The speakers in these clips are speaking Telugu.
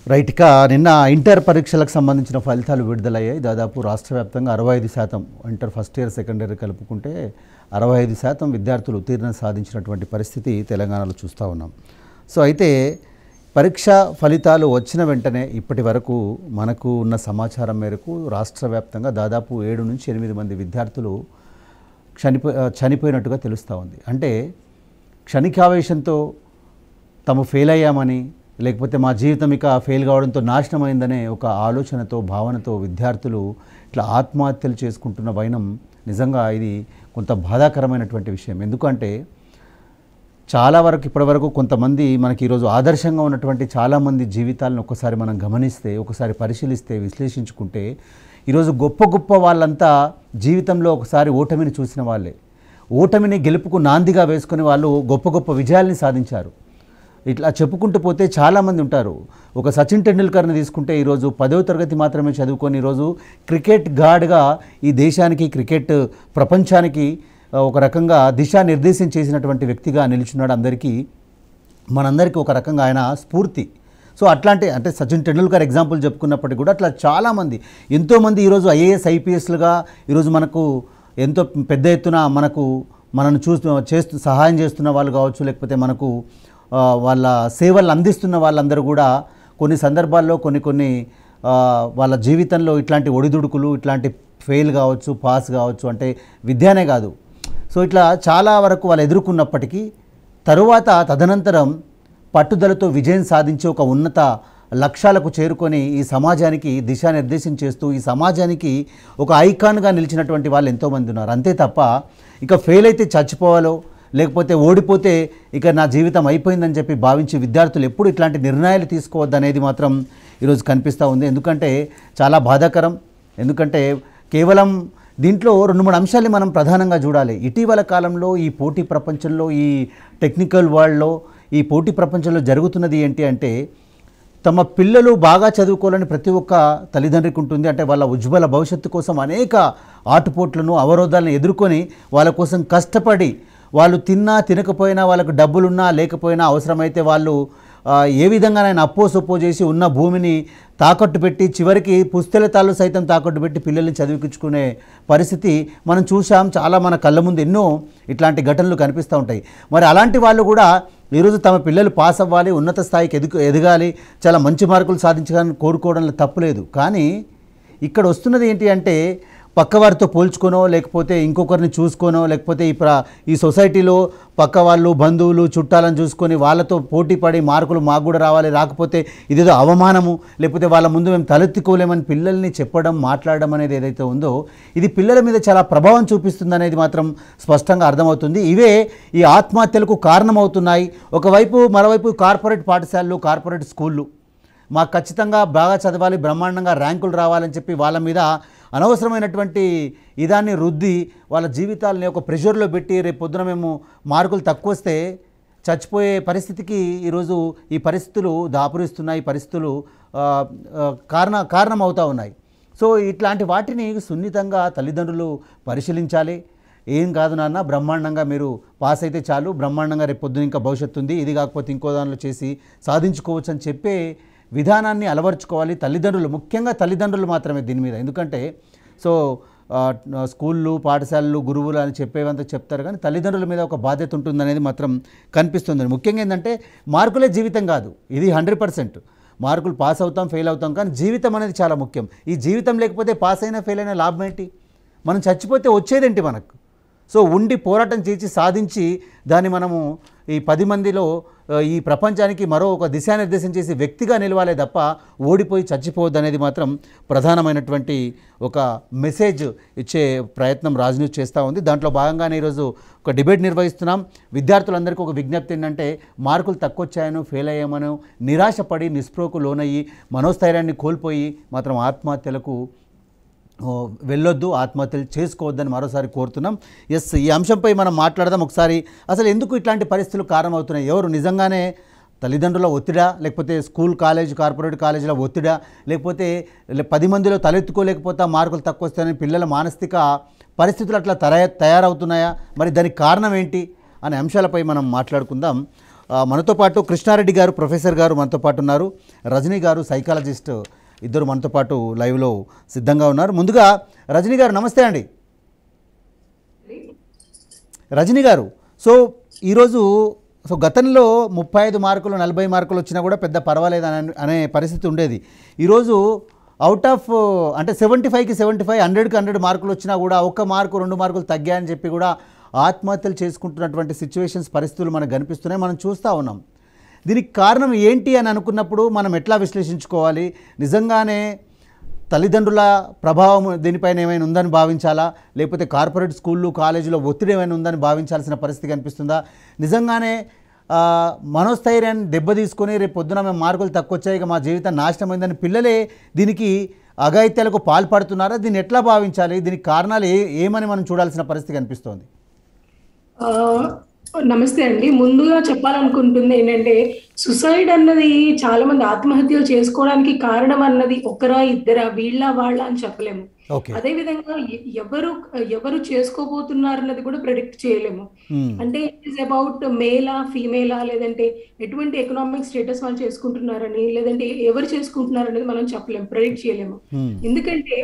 రైట్ ఇక నిన్న ఇంటర్ పరీక్షలకు సంబంధించిన ఫలితాలు విడుదలయ్యాయి దాదాపు రాష్ట్ర వ్యాప్తంగా అరవై ఐదు శాతం inter first year second year కలుపుకుంటే అరవై ఐదు శాతం విద్యార్థులు ఉత్తీర్ణం సాధించినటువంటి పరిస్థితి తెలంగాణలో చూస్తూ ఉన్నాం సో అయితే పరీక్ష ఫలితాలు వచ్చిన వెంటనే ఇప్పటి వరకు మనకు ఉన్న సమాచారం మేరకు రాష్ట్ర వ్యాప్తంగా దాదాపు ఏడు నుంచి ఎనిమిది మంది విద్యార్థులు చనిపో చనిపోయినట్టుగా తెలుస్తూ ఉంది అంటే క్షణికావేశంతో తాము ఫెయిల్ అయ్యామని లేకపోతే మా జీవితం ఇక ఫెయిల్ కావడంతో నాశనమైందనే ఒక ఆలోచనతో భావనతో విద్యార్థులు ఇట్లా ఆత్మహత్యలు చేసుకుంటున్న వైనం నిజంగా ఇది కొంత బాధాకరమైనటువంటి విషయం ఎందుకంటే చాలా వరకు ఇప్పటివరకు కొంతమంది మనకి ఈరోజు ఆదర్శంగా ఉన్నటువంటి చాలామంది జీవితాలను ఒకసారి మనం గమనిస్తే ఒకసారి పరిశీలిస్తే విశ్లేషించుకుంటే ఈరోజు గొప్ప గొప్ప వాళ్ళంతా జీవితంలో ఒకసారి ఓటమిని చూసిన వాళ్ళే ఓటమిని గెలుపుకు నాందిగా వేసుకుని వాళ్ళు గొప్ప గొప్ప విజయాల్ని సాధించారు ఇట్లా చెప్పుకుంటూ పోతే చాలామంది ఉంటారు ఒక సచిన్ టెండూల్కర్ని తీసుకుంటే ఈరోజు పదవ తరగతి మాత్రమే చదువుకొని ఈరోజు క్రికెట్ గాడ్గా ఈ దేశానికి క్రికెట్ ప్రపంచానికి ఆ, ఒక రకంగా దిశానిర్దేశం చేసినటువంటి వ్యక్తిగా నిలిచున్నాడు అందరికీ మనందరికీ ఒక రకంగా ఆయన స్ఫూర్తి సో అట్లాంటి అంటే సచిన్ టెండూల్కర్ ఎగ్జాంపుల్ చెప్పుకున్నప్పటికీ కూడా అట్లా చాలామంది ఎంతోమంది ఈరోజు ఐఏఎస్ ఐపీఎస్లుగా ఈరోజు మనకు ఎంతో పెద్ద ఎత్తున మనకు మనను చూస్తూ చేస్తూ సహాయం చేస్తున్న వాళ్ళు కావచ్చు లేకపోతే మనకు ఆ, వాళ్ళ సేవలు అందిస్తున్న వాళ్ళందరూ కూడా కొన్ని సందర్భాల్లో కొన్ని కొన్ని ఆ, వాళ్ళ జీవితంలో ఇట్లాంటి ఒడిదుడుకులు ఇట్లాంటి ఫెయిల్ కావచ్చు పాస్ కావచ్చు అంటే విద్యానే కాదు సో ఇట్లా చాలా వరకు వాళ్ళు ఎదుర్కొన్నప్పటికీ తరువాత తదనంతరం పట్టుదలతో విజయం సాధించి ఒక ఉన్నత లక్ష్యాలకు చేరుకొని ఈ సమాజానికి దిశానిర్దేశం చేస్తూ ఈ సమాజానికి ఒక ఐకాన్గా నిలిచినటువంటి వాళ్ళు ఎంతోమంది ఉన్నారు అంతే తప్ప ఇక ఫెయిల్ అయితే చచ్చిపోవాలో లేకపోతే ఓడిపోతే ఇక నా జీవితం అయిపోయిందని చెప్పి భావించి విద్యార్థులు ఎప్పుడు ఇట్లాంటి నిర్ణయాలు తీసుకోవద్దనేది మాత్రం ఈరోజు కనిపిస్తూ ఉంది ఎందుకంటే చాలా బాధాకరం ఎందుకంటే కేవలం దీంట్లో రెండు మూడు అంశాలు మనం ప్రధానంగా చూడాలి ఇటీవల కాలంలో ఈ పోటీ ప్రపంచంలో ఈ టెక్నికల్ వరల్డ్లో ఈ పోటీ ప్రపంచంలో జరుగుతున్నది ఏంటి అంటే తమ పిల్లలు బాగా చదువుకోవాలని ప్రతి ఒక్క తల్లిదండ్రికి ఉంటుంది అంటే వాళ్ళ ఉజ్వల భవిష్యత్తు కోసం అనేక ఆటుపోట్లను అవరోధాలను ఎదుర్కొని వాళ్ళ కోసం కష్టపడి వాళ్ళు తిన్నా తినకపోయినా వాళ్ళకు డబ్బులున్నా లేకపోయినా అవసరమైతే వాళ్ళు ఆ, ఏ విధంగానైనా అప్పో సొప్పో చేసి ఉన్న భూమిని తాకట్టు పెట్టి చివరికి పుస్తెలతాళ్ళు సైతం తాకట్టు పెట్టి పిల్లల్ని చదివించుకునే పరిస్థితి మనం చూసాం చాలా మన కళ్ళ ముందు ఎన్నో ఇట్లాంటి ఘటనలు కనిపిస్తూ ఉంటాయి మరి అలాంటి వాళ్ళు కూడా ఈరోజు తమ పిల్లలు పాస్ అవ్వాలి ఉన్నత స్థాయికి ఎదుగు ఎదగాలి చాలా మంచి మార్కులు సాధించాలని కోరుకోవడంలో తప్పులేదు కానీ ఇక్కడ వస్తున్నది ఏంటి అంటే పక్కవారితో పోల్చుకోనో లేకపోతే ఇంకొకరిని చూసుకోనో లేకపోతే ఈ ప్ర ఈ సొసైటీలో పక్క వాళ్ళు బంధువులు చుట్టాలను చూసుకొని వాళ్ళతో పోటీ పడి మార్కులు మాకు కూడా రావాలి రాకపోతే ఇదేదో అవమానము లేకపోతే వాళ్ళ ముందు మేము తలెత్తుకోలేమని పిల్లల్ని చెప్పడం మాట్లాడడం అనేది ఏదైతే ఉందో ఇది పిల్లల మీద చాలా ప్రభావం చూపిస్తుంది అనేది మాత్రం స్పష్టంగా అర్థమవుతుంది ఇవే ఈ ఆత్మహత్యలకు కారణమవుతున్నాయి ఒకవైపు మరోవైపు కార్పొరేట్ పాఠశాలలు కార్పొరేట్ స్కూళ్ళు మాకు ఖచ్చితంగా బాగా చదవాలి బ్రహ్మాండంగా ర్యాంకులు రావాలని చెప్పి వాళ్ళ మీద అనవసరమైనటువంటి ఇదాన్ని రుద్ది వాళ్ళ జీవితాలని ఒక ప్రెషర్లో పెట్టి రేపు పొద్దున మేము మార్కులు తక్కువ వస్తే చచ్చిపోయే పరిస్థితికి ఈరోజు ఈ పరిస్థితులు దాపురిస్తున్నాయి ఈ పరిస్థితులు ఆ, ఆ, కారణ కారణం అవుతూ ఉన్నాయి సో ఇట్లాంటి వాటిని సున్నితంగా తల్లిదండ్రులు పరిశీలించాలి ఏం కాదు నాన్న బ్రహ్మాండంగా మీరు పాస్ అయితే చాలు బ్రహ్మాండంగా రేపు పొద్దున ఇంకా భవిష్యత్తు ఉంది ఇది కాకపోతే ఇంకో దానిలో చేసి సాధించుకోవచ్చు అని చెప్పే విధానాన్ని అలవర్చుకోవాలి తల్లిదండ్రులు ముఖ్యంగా తల్లిదండ్రులు మాత్రమే దీని మీద ఎందుకంటే సో ఆ, స్కూళ్ళు పాఠశాలలు గురువులు అని చెప్పేవంతా చెప్తారు కానీ తల్లిదండ్రుల మీద ఒక బాధ్యత ఉంటుందనేది మాత్రం కనిపిస్తుంది ముఖ్యంగా ఏంటంటే మార్కులే జీవితం కాదు ఇది హండ్రెడ్ పర్సెంట్ మార్కులు పాస్ అవుతాం ఫెయిల్ అవుతాం కానీ జీవితం అనేది చాలా ముఖ్యం ఈ జీవితం లేకపోతే పాస్ అయినా ఫెయిల్ అయినా లాభం ఏంటి మనం చచ్చిపోతే వచ్చేదేంటి మనకు సో ఉండి పోరాటం చేసి సాధించి దాన్ని మనము ఈ పది మందిలో ఆ, ఈ ప్రపంచానికి మరో ఒక దిశానిర్దేశం చేసి వ్యక్తిగా నిలవాలే తప్ప ఓడిపోయి చచ్చిపోవద్దు అనేది మాత్రం ప్రధానమైనటువంటి ఒక మెసేజ్ ఇచ్చే ప్రయత్నం రాజనీతి చేస్తూ ఉంది దాంట్లో భాగంగానే ఈరోజు ఒక డిబేట్ నిర్వహిస్తున్నాం విద్యార్థులందరికీ ఒక విజ్ఞప్తి ఏంటంటే మార్కులు తక్కువ వచ్చాయను ఫెయిల్ అయ్యామను నిరాశపడి నిస్పృహకు లోనయ్యి మనోస్థైర్యాన్ని కోల్పోయి మాత్రం ఆత్మహత్యలకు ఓ, వెళ్ళొద్దు ఆత్మహత్యలు చేసుకోవద్దని మరోసారి కోరుతున్నాం ఎస్ ఈ అంశంపై మనం మాట్లాడదాం ఒకసారి అసలు ఎందుకు ఇట్లాంటి పరిస్థితులు కారణమవుతున్నాయి ఎవరు నిజంగానే తల్లిదండ్రుల ఒత్తిడా లేకపోతే స్కూల్ కాలేజ్ కార్పొరేట్ కాలేజీల ఒత్తిడా లేకపోతే లే- పది మందిలో తలెత్తుకోలేకపోతే మార్కులు తక్కువ వస్తాయని పిల్లల మానసిక పరిస్థితులు అట్లా తయ తయారవుతున్నాయా మరి దానికి కారణం ఏంటి అనే అంశాలపై మనం మాట్లాడుకుందాం ఆ, మనతో పాటు కృష్ణారెడ్డి గారు ప్రొఫెసర్ గారు మనతో పాటు ఉన్నారు రజనీ గారు సైకాలజిస్ట్ ఇద్దరు మనతో పాటు లైవ్లో సిద్ధంగా ఉన్నారు ముందుగా రజనీ గారు నమస్తే అండి రజనీ గారు సో ఈరోజు సో గతంలో ముప్పై ఐదు మార్కులు నలభై మార్కులు వచ్చినా కూడా పెద్ద పర్వాలేదు అనే అనే పరిస్థితి ఉండేది ఈరోజు అవుట్ ఆఫ్ అంటే సెవెంటీ ఫైవ్కి సెవెంటీ ఫైవ్ హండ్రెడ్కి హండ్రెడ్ మార్కులు వచ్చినా కూడా ఒక్క మార్కు రెండు మార్కులు తగ్గాయని చెప్పి కూడా ఆత్మహత్యలు చేసుకుంటున్నటువంటి సిచ్యువేషన్స్ పరిస్థితులు మనకు కనిపిస్తున్నాయి మనం చూస్తూ ఉన్నాం దీనికి కారణం ఏంటి అని అనుకున్నప్పుడు మనం ఎట్లా విశ్లేషించుకోవాలి నిజంగానే తల్లిదండ్రుల ప్రభావం దీనిపైన ఏమైనా ఉందని భావించాలా లేకపోతే కార్పొరేట్ స్కూళ్ళు కాలేజీలో ఒత్తిడి ఏమైనా ఉందని భావించాల్సిన పరిస్థితి కనిపిస్తుందా నిజంగానే ఆ, మనోస్థైర్యాన్ని దెబ్బతీసుకొని రేపు పొద్దున మేము మార్కులు తక్కువ వచ్చాయి ఇక మా జీవితం నాశనమైందని పిల్లలే దీనికి అఘాయిత్యాలకు పాల్పడుతున్నారా దీన్ని ఎట్లా భావించాలి దీనికి కారణాలు ఏ ఏమని మనం చూడాల్సిన పరిస్థితి కనిపిస్తోంది ఆ, నమస్తే అండి ముందుగా చెప్పాలనుకుంటుంది ఏంటంటే సుసైడ్ అన్నది చాలా మంది ఆత్మహత్యలు చేసుకోవడానికి కారణం అన్నది ఒకరా ఇద్దరా వీళ్ళ వాళ్ళ అని చెప్పలేము ఓకే అదే విధంగా ఎ- ఎవరు ఎవరు చేసుకోబోతున్నారు అన్నది కూడా ప్రెడిక్ట్ చేయలేము అంటే ఇట్ ఈస్ అబౌట్ మేలా ఫీమేలా లేదంటే ఎటువంటి ఎకనామిక్ స్టేటస్ వాళ్ళు చేసుకుంటున్నారని లేదంటే ఎవరు చేసుకుంటున్నారు అనేది మనం చెప్పలేము ప్రెడిక్ట్ చేయలేము ఎందుకంటే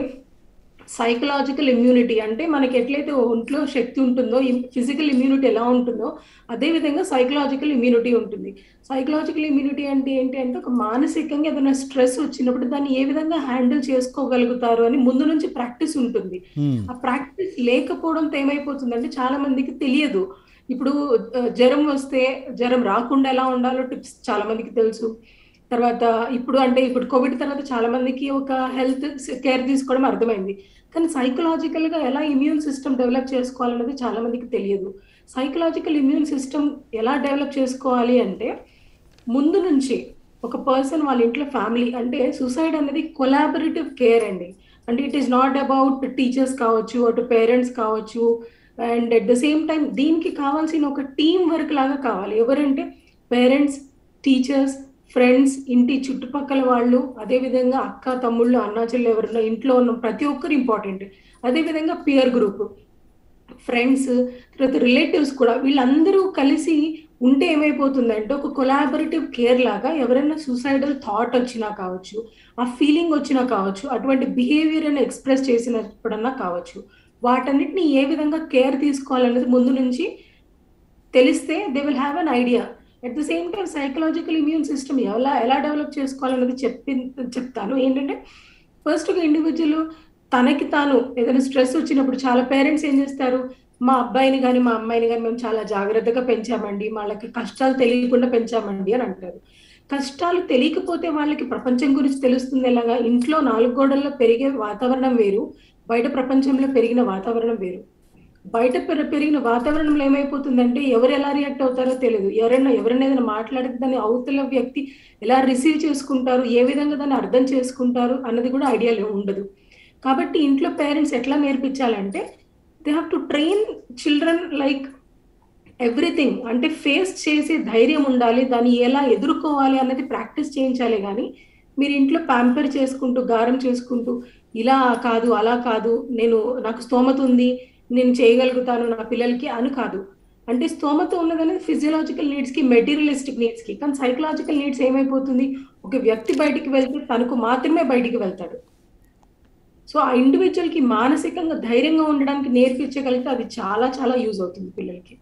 సైకలాజికల్ ఇమ్యూనిటీ అంటే మనకి ఎట్లయితే ఒంట్లో శక్తి ఉంటుందో ఫిజికల్ ఇమ్యూనిటీ ఎలా ఉంటుందో అదే విధంగా సైకలాజికల్ ఇమ్యూనిటీ ఉంటుంది సైకలాజికల్ ఇమ్యూనిటీ అంటే ఏంటి అంటే ఒక మానసికంగా ఏదైనా స్ట్రెస్ వచ్చినప్పుడు దాన్ని ఏ విధంగా హ్యాండిల్ చేసుకోగలుగుతారు అని ముందు నుంచి ప్రాక్టీస్ ఉంటుంది ఆ ప్రాక్టీస్ లేకపోవడంతో ఏమైపోతుందంటే చాలా మందికి తెలియదు ఇప్పుడు ఆ, జ్వరం వస్తే జ్వరం రాకుండా ఎలా ఉండాలో టిప్స్ చాలా మందికి తెలుసు తర్వాత ఇప్పుడు అంటే ఇప్పుడు కోవిడ్ తర్వాత చాలా మందికి ఒక హెల్త్ కేర్ తీసుకోవడం అర్థమైంది కానీ సైకలాజికల్ గా ఎలా ఇమ్యూన్ సిస్టమ్ డెవలప్ చేసుకోవాలన్నది చాలా మందికి తెలియదు సైకలాజికల్ ఇమ్యూన్ సిస్టమ్ ఎలా డెవలప్ చేసుకోవాలి అంటే ముందు నుంచి ఒక పర్సన్ వాళ్ళ ఇంట్లో ఫ్యామిలీ అంటే సూసైడ్ అనేది కొలాబరేటివ్ కేర్ అండి అంటే it is not about teachers కావచ్చు అటు పేరెంట్స్ కావచ్చు and at the same time దీనికి కావాల్సిన ఒక టీం వర్క్ లాగా కావాలి ఎవరంటే పేరెంట్స్ టీచర్స్ ఫ్రెండ్స్ ఇంటి చుట్టుపక్కల వాళ్ళు అదేవిధంగా అక్క తమ్ముళ్ళు అన్నా చెల్లి ఎవరున్నా ఇంట్లో ఉన్న ప్రతి ఒక్కరు ఇంపార్టెంట్ అదేవిధంగా పియర్ గ్రూప్ ఫ్రెండ్స్ తర్వాత రిలేటివ్స్ కూడా వీళ్ళందరూ కలిసి ఉంటే ఏమైపోతుందంటే ఒక కొలాబరేటివ్ కేర్ లాగా ఎవరైనా సూసైడల్ థాట్ వచ్చినా కావచ్చు ఆ ఫీలింగ్ వచ్చినా కావచ్చు అటువంటి బిహేవియర్ అని ఎక్స్ప్రెస్ చేసినప్పుడన్నా కావచ్చు వాటన్నిటిని ఏ విధంగా కేర్ తీసుకోవాలనేది ముందు నుంచి తెలిస్తే they will have an idea at the same time psychological immune system ఎలా ఎలా డెవలప్ చేసుకోవాలన్నది చెప్పి చెప్తాను ఏంటంటే ఫస్ట్ ఒక ఇండివిజువల్ తనకి తాను ఏదైనా స్ట్రెస్ వచ్చినప్పుడు చాలా పేరెంట్స్ ఏం చేస్తారు మా అబ్బాయిని కానీ మా అమ్మాయిని కానీ మేము చాలా జాగ్రత్తగా పెంచామండి వాళ్ళకి కష్టాలు తెలియకుండా పెంచామండి అని అంటారు కష్టాలు తెలియకపోతే వాళ్ళకి ప్రపంచం గురించి తెలుస్తుంది ఎలాగా ఇంట్లో నాలుగు గోడల్లో పెరిగే వాతావరణం వేరు బయట ప్రపంచంలో పెరిగిన వాతావరణం వేరు బయట పెర- పెరిగిన వాతావరణంలో ఏమైపోతుందంటే ఎవరు ఎలా రియాక్ట్ అవుతారో తెలియదు ఎవరైనా ఎవరైనా ఏదైనా మాట్లాడితే దాన్ని అవతల వ్యక్తి ఎలా రిసీవ్ చేసుకుంటారు ఏ విధంగా దాన్ని అర్థం చేసుకుంటారు అన్నది కూడా ఐడియా ఉండదు కాబట్టి ఇంట్లో పేరెంట్స్ ఎట్లా నేర్పించాలంటే they have to train children like everything అంటే ఫేస్ చేసే ధైర్యం ఉండాలి దాన్ని ఎలా ఎదుర్కోవాలి అన్నది ప్రాక్టీస్ చేయించాలి కానీ మీరు ఇంట్లో ప్యాంపర్ చేసుకుంటూ గారం చేసుకుంటూ ఇలా కాదు అలా కాదు నేను నాకు స్తోమత ఉంది నేను చేయగలుగుతాను నా పిల్లలకి అని కాదు అంటే స్తోమత ఉన్నదనేది ఫిజియలాజికల్ నీడ్స్ కి మెటీరియలిస్టిక్ నీడ్స్ కి కానీ సైకలాజికల్ నీడ్స్ ఏమైపోతుంది ఒక వ్యక్తి బయటికి వెళ్తే తనకు మాత్రమే బయటికి వెళ్తాడు సో ఆ ఇండివిజువల్ కి మానసికంగా ధైర్యంగా ఉండడానికి నేర్పించగలిగితే అది చాలా చాలా యూజ్ అవుతుంది పిల్లలకి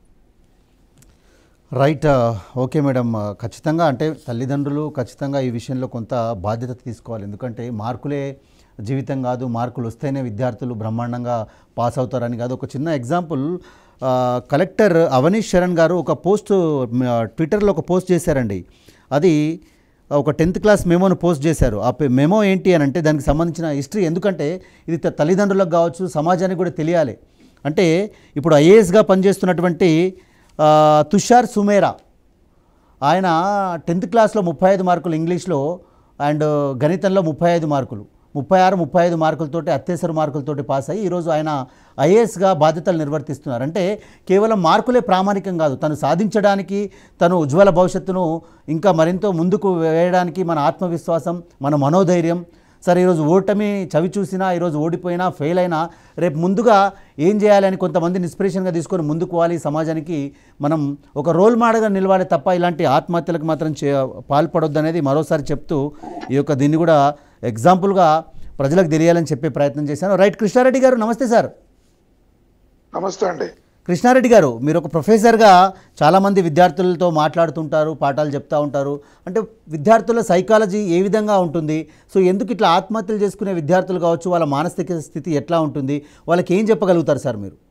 రైట్ ఓకే మేడం ఖచ్చితంగా అంటే తల్లిదండ్రులు ఖచ్చితంగా ఈ విషయంలో కొంత బాధ్యత తీసుకోవాలి ఎందుకంటే మార్కులే జీవితం కాదు మార్కులు వస్తేనే విద్యార్థులు బ్రహ్మాండంగా పాస్ అవుతారని కాదు ఒక చిన్న ఎగ్జాంపుల్ ఆ, కలెక్టర్ అవనీష్ శరణ్ గారు ఒక పోస్ట్ మ, ట్విట్టర్లో ఒక పోస్ట్ చేశారండి అది ఒక టెన్త్ క్లాస్ మెమోను పోస్ట్ చేశారు ఆ పె- మెమో ఏంటి అని అంటే దానికి సంబంధించిన హిస్టరీ ఎందుకంటే ఇది త- తల్లిదండ్రులకు కావచ్చు సమాజానికి కూడా తెలియాలి అంటే ఇప్పుడు ఐఏఎస్గా పనిచేస్తున్నటువంటి ఆ, తుషార్ సుమేరా ఆయన టెన్త్ క్లాస్లో ముప్పై ఐదు మార్కులు ఇంగ్లీష్లో అండ్ గణితంలో ముప్పై ఐదు మార్కులు ముప్పై ఆరు ముప్పై ఐదు మార్కులతోటి అత్యవసర మార్కులతోటి పాస్ అయ్యి ఈరోజు ఆయన ఐఏఎస్గా బాధ్యతలు నిర్వర్తిస్తున్నారు అంటే కేవలం మార్కులే ప్రామాణికం కాదు తను సాధించడానికి తను ఉజ్వల భవిష్యత్తును ఇంకా మరింత ముందుకు వేయడానికి మన ఆత్మవిశ్వాసం మన మనోధైర్యం సరే ఈరోజు ఓటమి చవి చూసినా ఈరోజు ఓడిపోయినా ఫెయిల్ అయినా రేపు ముందుగా ఏం చేయాలని కొంతమంది ఇన్స్పిరేషన్గా తీసుకొని ముందుకు పోవాలి సమాజానికి మనం ఒక రోల్ మోడల్గా నిలవాలి తప్ప ఇలాంటి ఆత్మహత్యలకు మాత్రం చే పాల్పడొద్దు అనేది మరోసారి చెప్తూ ఈ యొక్క దీన్ని కూడా ఎగ్జాంపుల్గా ప్రజలకు తెలియాలని చెప్పే ప్రయత్నం చేశాను రైట్ కృష్ణారెడ్డి గారు నమస్తే సార్ నమస్తే అండి కృష్ణారెడ్డి గారు మీరు ఒక ప్రొఫెసర్గా చాలామంది విద్యార్థులతో మాట్లాడుతుంటారు పాఠాలు చెప్తా ఉంటారు అంటే విద్యార్థుల సైకాలజీ ఏ విధంగా ఉంటుంది సో ఎందుకు ఇట్లా ఆత్మహత్యలు చేసుకునే విద్యార్థులు కావచ్చు వాళ్ళ మానసిక స్థితి ఎట్లా ఉంటుంది వాళ్ళకి ఏం చెప్పగలుగుతారు సార్ మీరు